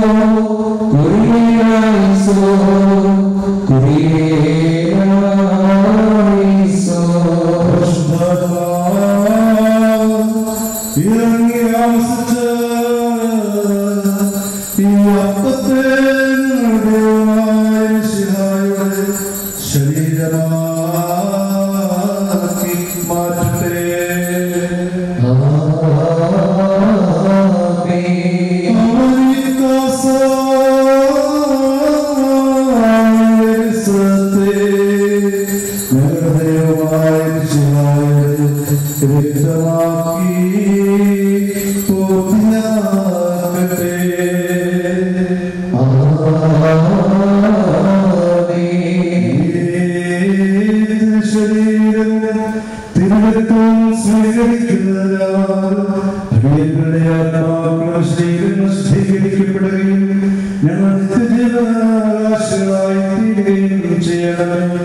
കുരിയായിസോ കുരിയായിസോ ഇറങ്ങി ആവസിച്ച ഈ അപ്പത്തെ ദൈവമായ ശിഹായുടെ ശരീരമാക്കി മാറ്റട്ടെ ആമേൻ സ്വീകരിക്കപ്പെടുകയും ഞങ്ങൾ നിത്യജീവനാശികളായി തീരുകയും ചെയ്യണമേ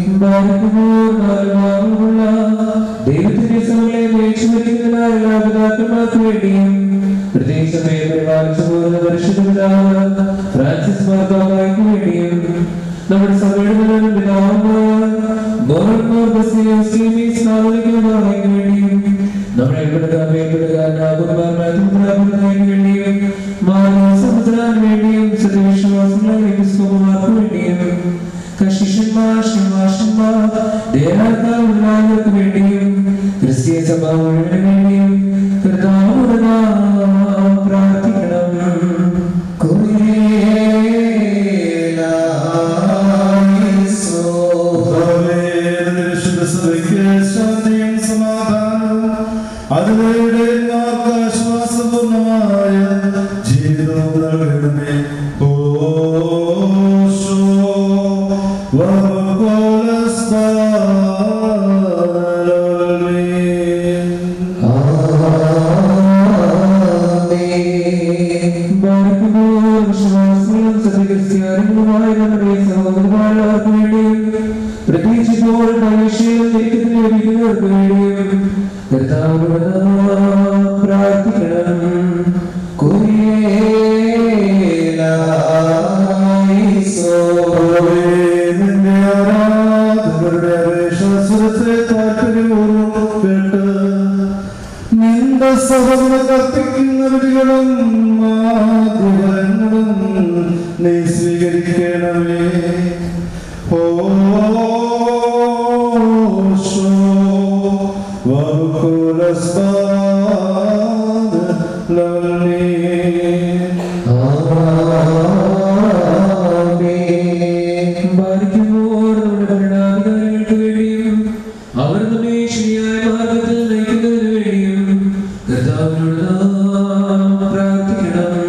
ദൈവത്തിന്റെ സമയം വീഴ്ച പിതാക്കന്മാർക്ക് വേണ്ടിയും പ്രത്യേകിച്ച് അമ്മയെ പരിപാലിച്ചു പോകുന്ന പരിശുദ്ധ പിതാവ് ഫ്രാൻസിസ് മാർപ്പാപ്പായ്ക്ക് വേണ്ടിയും നമ്മുടെ സഭയുടെ മുഴുവൻ പിതാവുമായ ഗോവർണർ ബസീലിയോസ് ക്ലീമീസ് നാമലിക്കുന്നതായ്ക്ക് വേണ്ടിയും നമ്മുടെ ഇവിടുത്തെ മേൽപ്പെടുകാരനാകുമാർ മാത്യുപിതാവിന് വേണ്ടിയും മാനവ സമുദ്രാന് വേണ്ടിയും സത്യവിശ്വാസങ്ങളെ എപ്പിസ്കോപ്പുമാർക്ക് വേണ്ടിയും കശിഷന്മാർ ശിവാഷന്മാർ ദേഹാർക്കാർക്ക് വേണ്ടിയും ക്രിസ്തീയ സഭ മുഴുവന് വേണ്ടിയും കർത്താവോട് നാം പ്രാർത്ഥിക്കണം ശാന്തിയും സമാധാനവും അതുവരുടെ ആശ്വാസപൂർണമായ ജീവിതവും നൽകണമേ ഓശോ വകോലസ്താലോൽമേ. വിശ്വാസികളും സത്യക്രിസ്ത്യാനികളുമായ നമ്മുടെ സഹോദരന്മാർക്ക് വേണ്ടിയും പ്രത്യേകിച്ച് ഇപ്പോൾ പരീക്ഷയിൽ നീക്കത്തിന് ലഭിക്കുന്നവർക്ക് വേണ്ടിയും കർത്താവിനോട് നാം പ്രാർത്ഥിക്കണം കർത്താവേ, നിന്റെ ആരാധകരുടെ അപേക്ഷ സുരത്തെ താല്പര്യപൂർവ്വം കേട്ട് നിന്റെ സഹോദര കർപ്പിക്കുന്ന വിധികളും ആഗ്രഹങ്ങളും നീ സ്വീകരിക്കണമേ ഓശോ വകുലസ്താ ഭാരിക്കുമ്പോൾ നമ്മുടെ ഭരണാധികാരികൾക്ക് വേണ്ടിയും അവർ നമ്മെ ശരിയായ മാർഗത്തിൽ നയിക്കുന്നതിന് വേണ്ടിയും കർത്താവിനോട് നാം പ്രാർത്ഥിക്കണം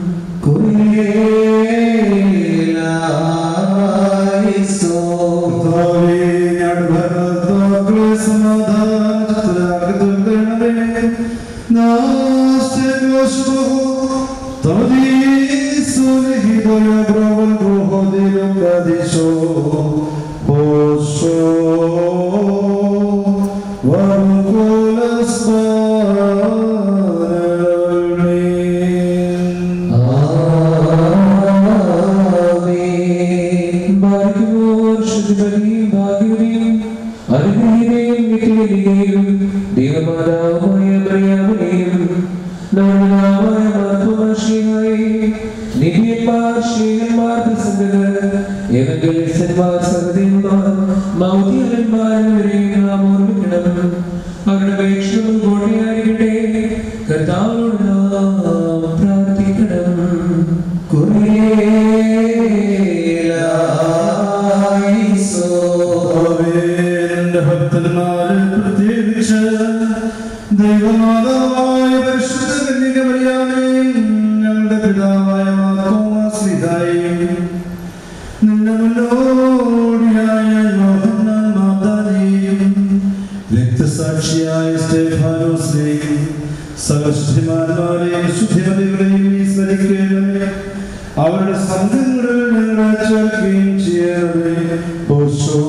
കർത്താവേ, ഞങ്ങളുടെ ഭരണകർത്താക്കളെ സമാധാനത്തിലാക്കി തീർക്കണമേ. നാസ്തേയോശോ, തമദീസുരഹിതയ ബ്രവൻ ബ്രഹോദിലും ഗദിശോ. ഓശോ, വകുലസ്താനമേ. ദൈവമാതാവുമായ മറിയാമിനെയും നമ്മുടെ മാതൃഭാഷയായി നിത്യന്മാർ ശ്രീകന്മാർ പ്രസംഗകർ ഏവങ്കലിസന്മാർ സഹദേവന്മാർ മൗദ്യന്മാർ എന്നിവരെയും നാം ഓർമ്മിക്കണം അവരുടെ വേഷവും കോട്ടയായിരിക്കട്ടെ കർത്താവിനോട് നാം പ്രാർത്ഥിക്കണം എന്റെ ഭക്തന്മാരെ പ്രത്യേകിച്ച് ദൈവമാതാവായ പരിശുദ്ധ കന്യക മറിയാമേയും ഞങ്ങളുടെ പിതാവായ മാതാവാസ്ലിതായും നിന്റെ മുന്നോടിയായ യോഹന്നാൻ മാതാനെയും രക്തസാക്ഷിയായ സ്റ്റെഫാനോസിനെയും സഹസ്രിമാന്മാരെയും ശുദ്ധിമതികളെയും നീ സ്മരിക്കണമേ അവരുടെ സംഘങ്ങളിൽ ഞങ്ങളെ ചേർക്കുകയും ചെയ്യണമേ ഓശോ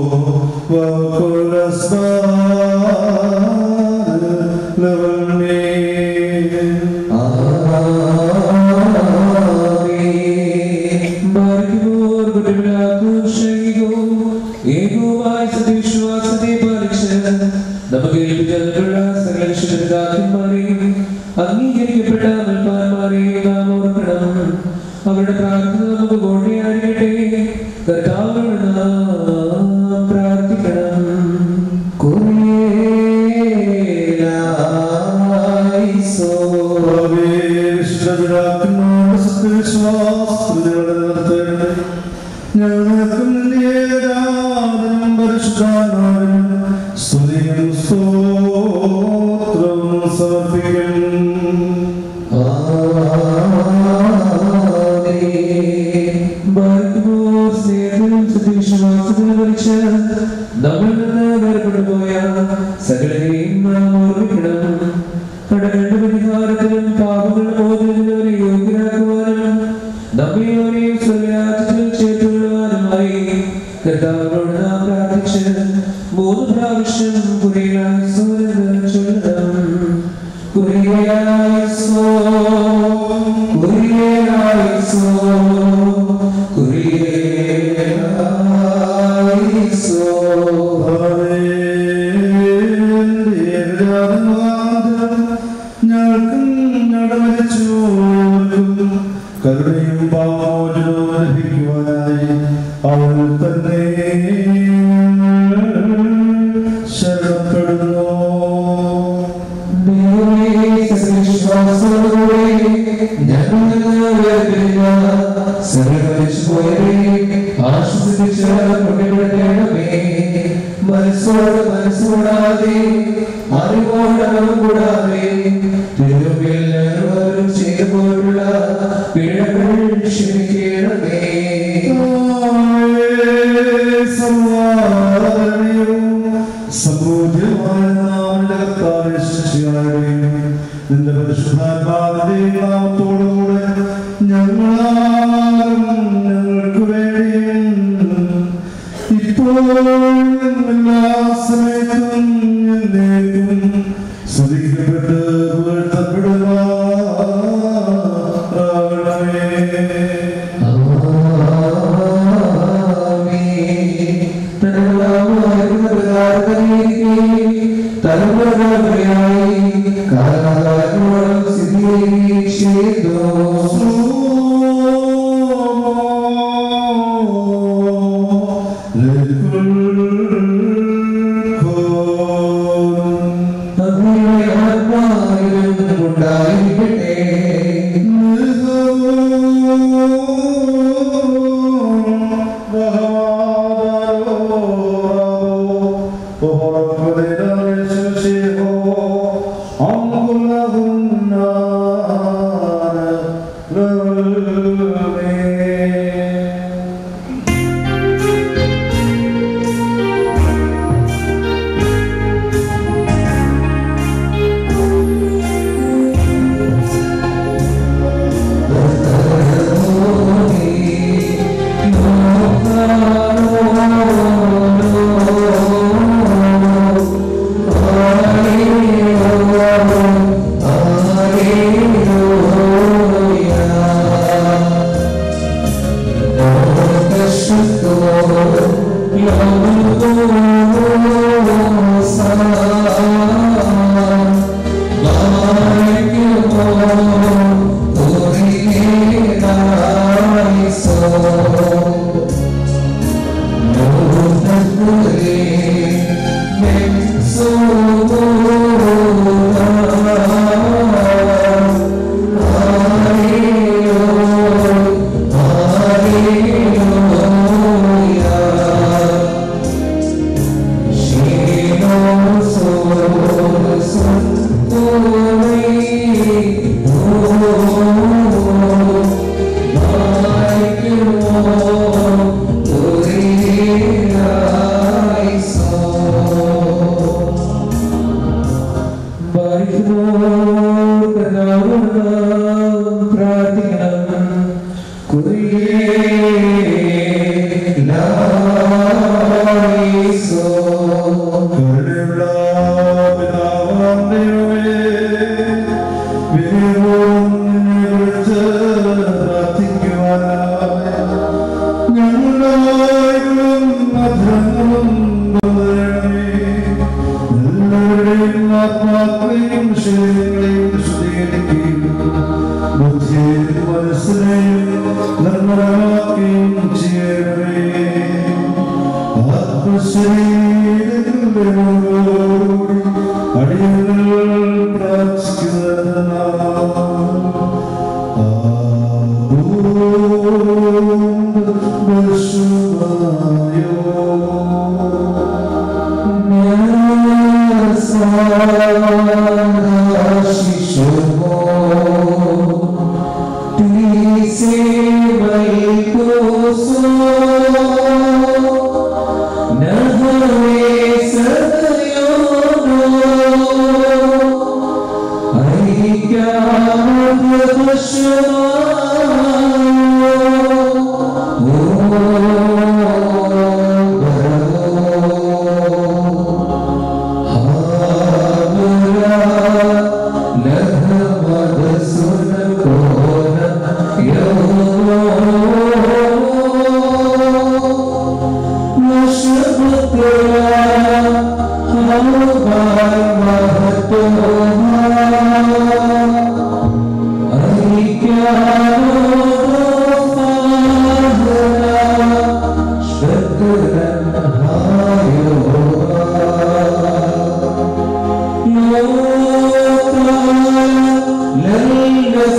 അംഗീകരിക്കപ്പെട്ട നൽകാന്മാരെയും നാം ഓർക്കണം അവരുടെ പ്രാർത്ഥന നമുക്ക് കോട്ടയായിരിക്കട്ടെ കർത്താവിനോട് നാം പ്രാർത്ഥിക്കണം സ്തുതിയും സ്തോത്രവും സമർപ്പിക്കും നമ്മിൽ നിന്ന് വേർപെട്ടു പോയ സകലരെയും നാം ഓർമ്മിക്കണം കടകളുടെ പരിഹാരത്തിനും പാപങ്ങളുടെ മോചനത്തിനും യോഗ്യരാക്കുവാനും നമ്മെ ഒരേ സ്വരാജ്യത്തിൽ ചേർത്തുകൊള്ളുവാനുമായി കർത്താവിനോട് നാം പ്രാർത്ഥിച്ച് മൂന്ന് പ്രാവശ്യം കുറിയിലായി ചൊല്ലണം കരുണയും പാവമോചനവും ലഭിക്കുവാനായി അവൾ തന്നെ ശരണപ്പെടുന്നു മനസ്സോട് മനസ്സോടാതെ അറിവോട് കൂടാതെ തിരുമ്പിൽ ഞങ്ങളും ചെയ്തുപോലുള്ള പിഴകൾ ക്ഷമിക്കണമേ നിന്റെ പരിശുദ്ധാത്മാവിന്റെ നാമത്തോടുകൂടെ ഞങ്ങളാരും ഞങ്ങൾക്ക് വേണ്ടിയും ഇപ്പോഴും എല്ലാ സമയത്തും എന്നേക്കും സ്തുതിക്കപ്പെട്ട് പുകഴ്ത്തപ്പെടുവാണമേ കരുണയുള്ള പിതാവാം ദൈവമേ, വിനയപൂർവ്വം നിന്നെ വിളിച്ച് പ്രാർത്ഥിക്കുവാനായി ഞങ്ങളുടെ വായുകളും അധരങ്ങളും തുറന്നണമേ. എല്ലാവരുടെയും ആത്മാക്കളെയും ശരീരങ്ങളെയും ശുദ്ധീകരിക്കുകയും ബുദ്ധിയെയും മനസ്സിനെയും നിർമ്മലമാക്കുകയും ചെയ്യണമേ ആത്മശരീരങ്ങളോടുകൂടി അടിയങ്ങൾ പ്രാർത്ഥിക്കുന്ന Oh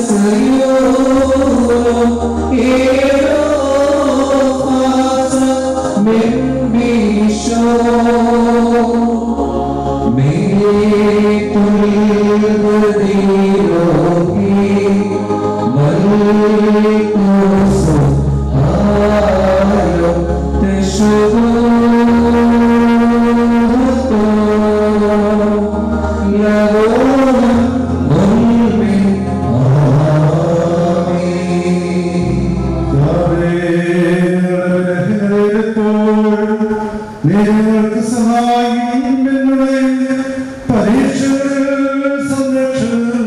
നിങ്ങൾക്ക് സഹായിക്കും എന്നുടെ പരീക്ഷകൾ സംരക്ഷണം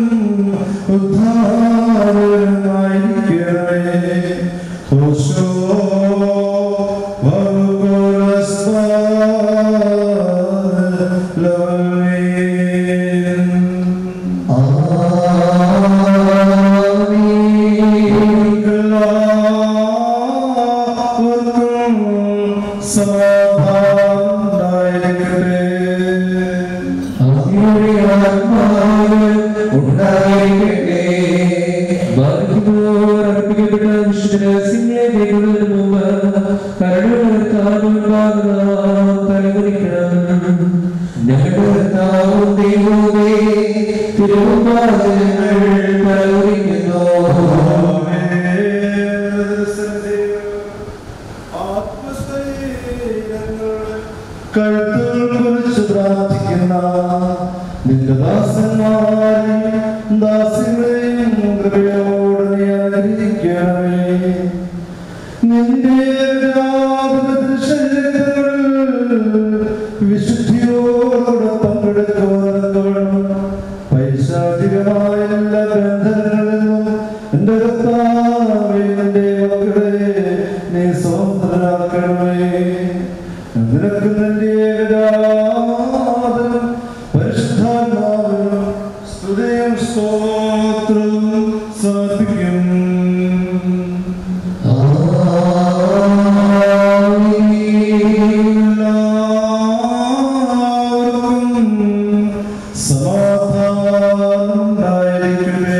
ഉദ്ധാരമായിരിക്കണമേ ഹോശോ സമാധാനം കഴുത്തുകൾ കുറിച്ച് പ്രാർത്ഥിക്കുന്ന നിന്റെ ദാസന്മാരെയും ദാസികളെയും കൃപയോട് നീ അനുഗ്രഹിക്കണമേ നിന്റെ വ്യാപക ശരീരങ്ങളിൽ വിശുദ്ധിയോടെ പങ്കെടുക്കുവാനും പൈശാചികമായ എല്ലാ ബന്ധനങ്ങളിൽ നിന്നും എന്റെ കർത്താവേ, നിന്റെ മക്കളെ നീ സ്വതന്ത്രരാക്കണമേ നിനക്ക് നിന്റെ ഏകജാതനും പരിശുദ്ധാത്മാവിനും സ്തുതിയും സ്തോത്രവും സമർപ്പിക്കും എല്ലാവർക്കും സമാധാനം ഉണ്ടായിരിക്കട്ടെ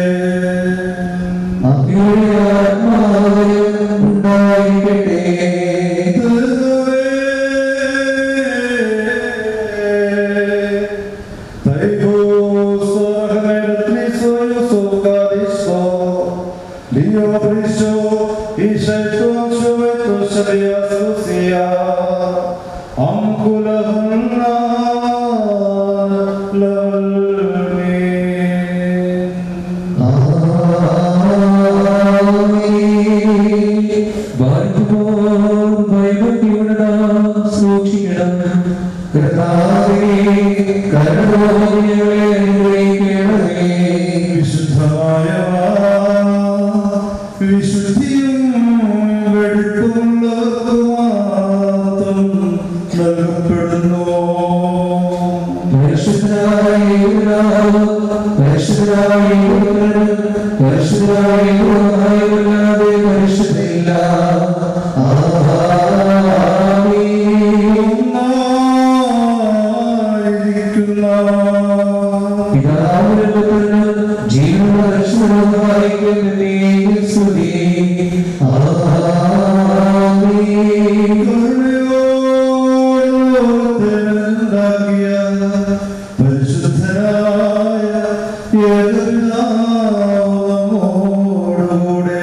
സൂക്ഷിക്കണം കർത്താവേ കരുണയോടെ അനുഗ്രഹിക്കണമേ വിശുദ്ധമായ വിശുദ്ധിയും വെടുപ്പുള്ളവർക്ക് മാത്രം നൽകപ്പെടുന്നു പരിശുദ്ധനായ പിതാവ്, പരിശുദ്ധനായ പുത്രൻ, പരിശുദ്ധനായ റൂഹായുമല്ലാതെ പരിശുദ്ധനില്ല. ആമീൻ. ഒന്നായിരിക്കുന്ന പിതാവിനും പുത്രനും ജീവനുള്ള പരിശുദ്ധനായിരിക്കും എന്നേക്കും സ്തുതി. ആമീൻ. കരുണയോടുണ്ടാക്കിയ പരിശുദ്ധനായ ഏകപിതാവോടുകൂടെ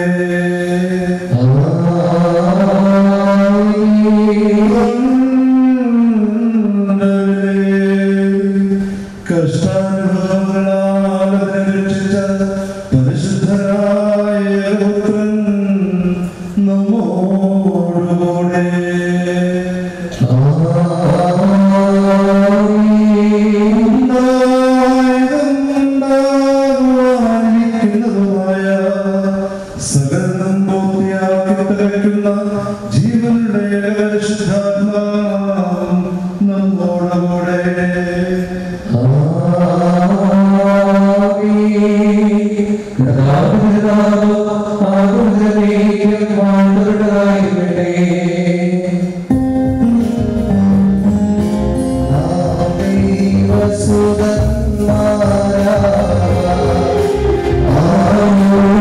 കഷ്ടാനുഭവങ്ങളാൽ അതിനെ രക്ഷിച്ച പരിശുദ്ധനായ പുത്രൻ നമ്മോടുകൂടെ ഉണ്ടാകുവാനിരിക്കുന്നതുമായ സകലം പൂർത്തിയാക്കി തികയ്ക്കുന്ന ജീവനുടെ പരിശുദ്ധാത്മാവും നമ്മോടുകൂടെ ആമീൻ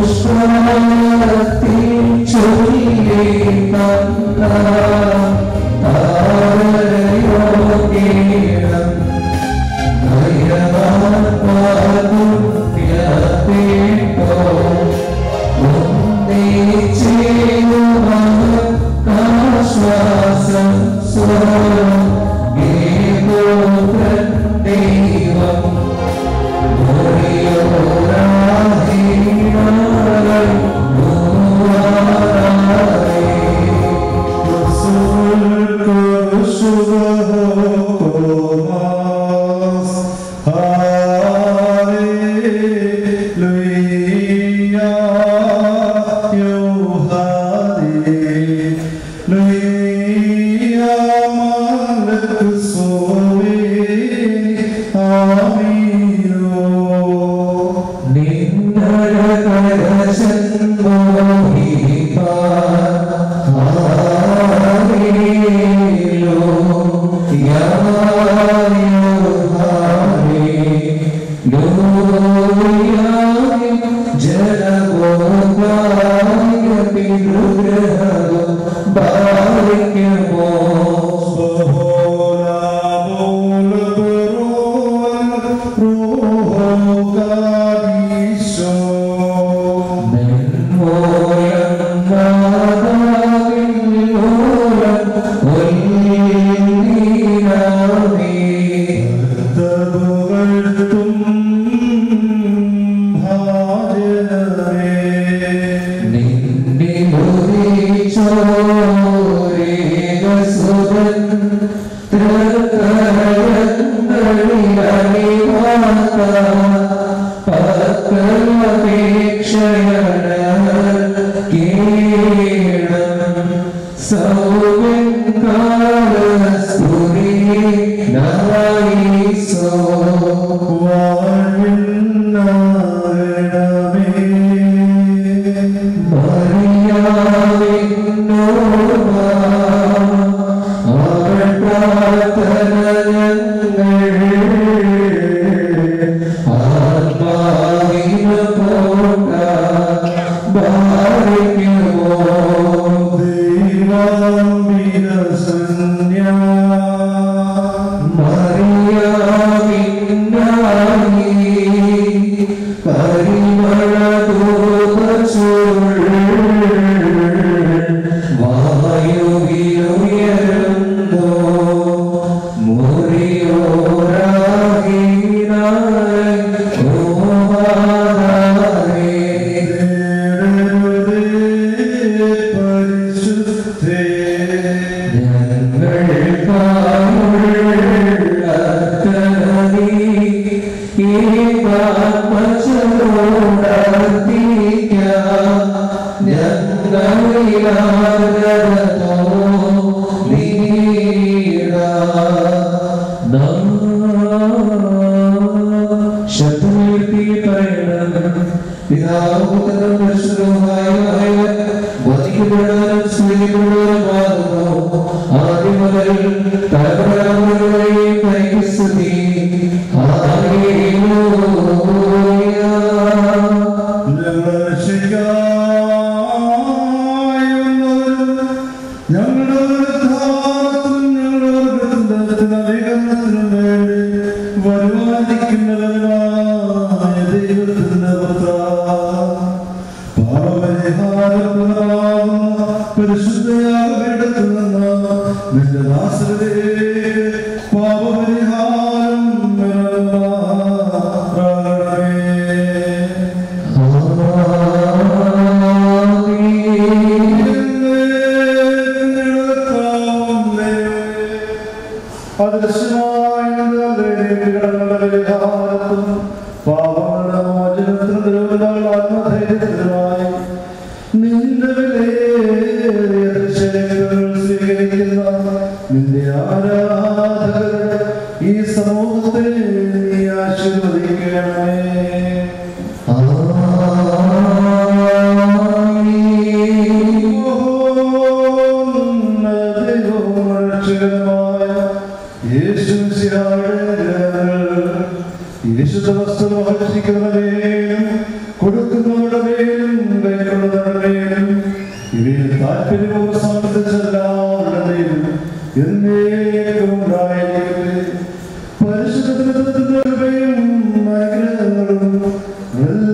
പരിശുദ്ധ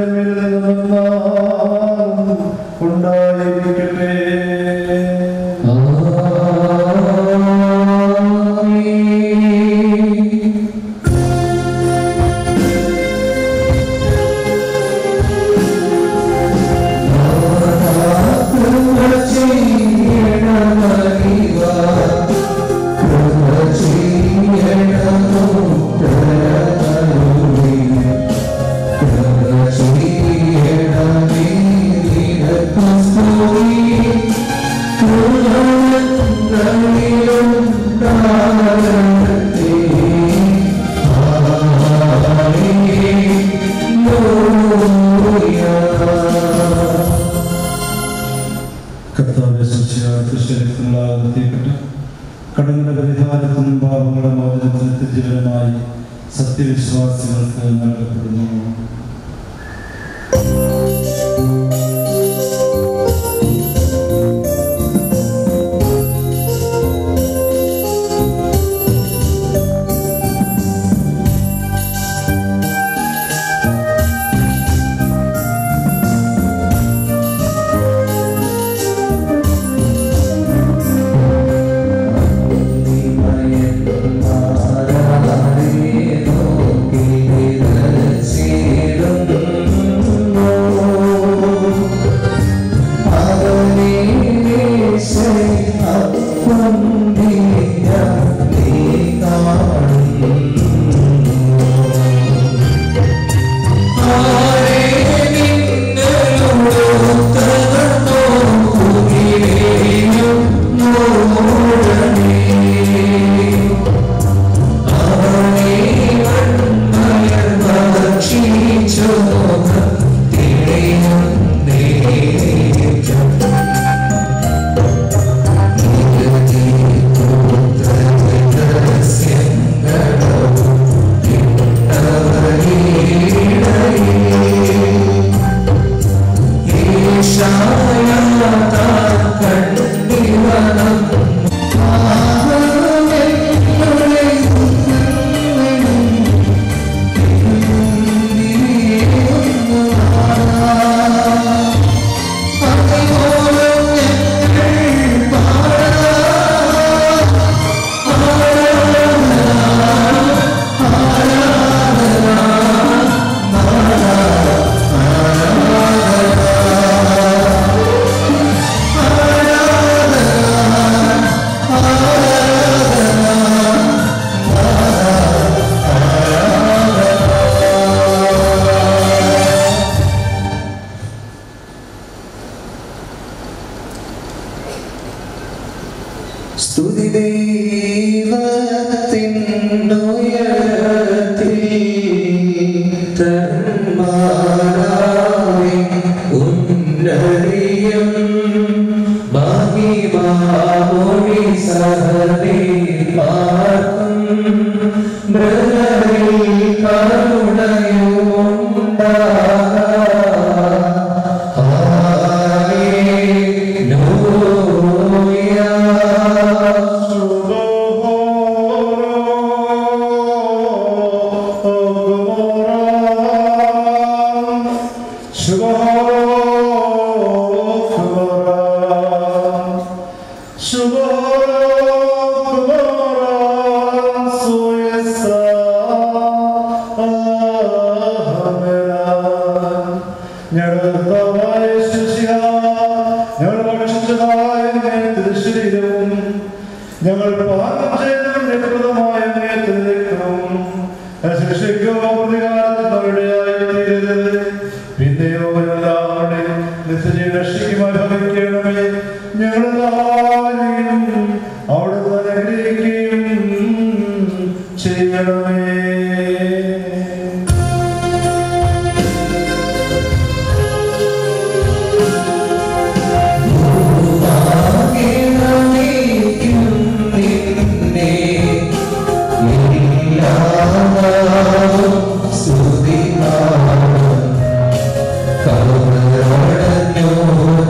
മേലിൽ നിന്നും ഉണ്ടായിരിക്കട്ടെ കർത്താവിന്റെ സൂക്ഷിക്കട്ടെ കടങ്ങളുടെ പരിഹാരത്തിനും പാപങ്ങളുടെ മോചനത്തിന് ജീവനമായി സത്യവിശ്വാസികൾക്ക് നൽകപ്പെടുന്നു സ്തുതി ദൈവത്തിനുയരത്തിൽ തന്മാരാവേ ഉന്നതിയും മഹിമാമൊഴി സഹനേ പാർക്കും ബ്രഹരിൽ കരുണയുണ്ടാകേനോയ ഞങ്ങൾ പാപം ചെയ്തതും നിഷ്പ്രദമായ നേതൃത്വവും ശിക്ഷയ്ക്കോ പ്രതികാരത്തിനിടയായിത്തീരരുത് പിന്നെയോ എല്ലാവരുടെ നിത്യജീവ രക്ഷിക്കുമായി ഭവിക്കണമേ ഞങ്ങളെല്ലാവരെയും അവിടുന്ന് അനുഗ്രഹിക്കുകയും ചെയ്യണമേ കരുണ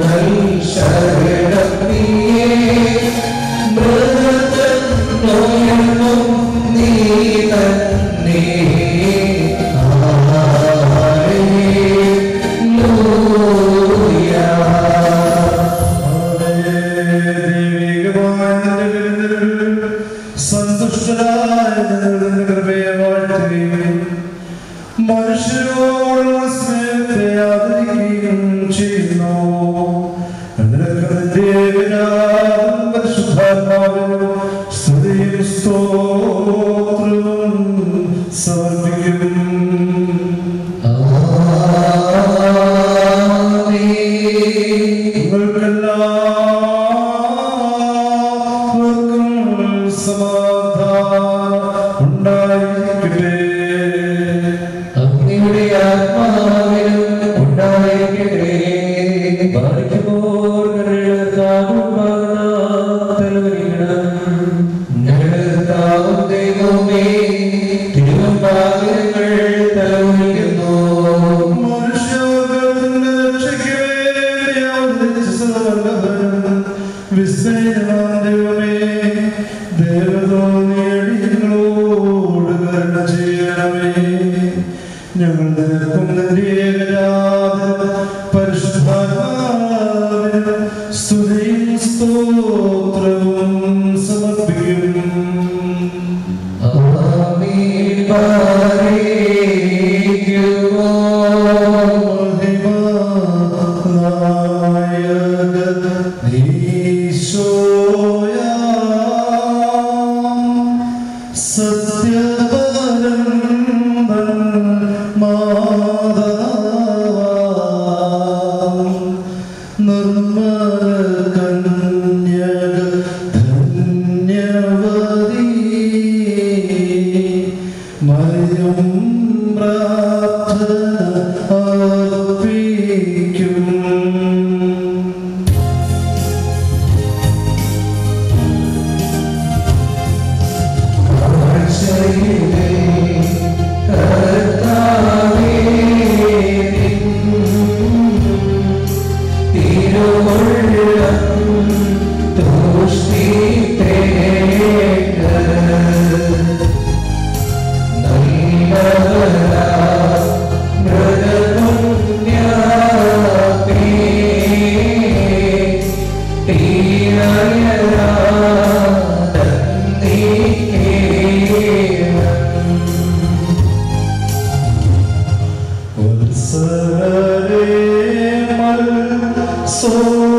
സഹായിക്കട്ടെ ബാധിക്കുമ്പോൾ ഞങ്ങളുടെ ദൈവമേ തിരുവമ്പാകങ്ങൾ തലവുനിക്കുന്നു മനുഷ്യവർഗത്തിന്റെ രക്ഷയ്ക്ക് വേണ്ടി അവതരിച്ച സർവ്വവല്ലഭനും വിസ്മയനാം ദൈവമേ, ദേവതോന്നിയടി ഞങ്ങളോട് കരുണ ചെയ്യണമേ. ഞങ്ങൾ നിനക്കും നിന്റെ ഏകജാതനും പരിശുദ്ധാത്മാവിനും സ്തുതിയും സ്തോത്രവും സമർപ്പിക്കും ആമീൻ പാലിക്കുമോ മറിയം പ്രാർത്ഥന അർപ്പിക്കും വത്സരേ മൽ സോ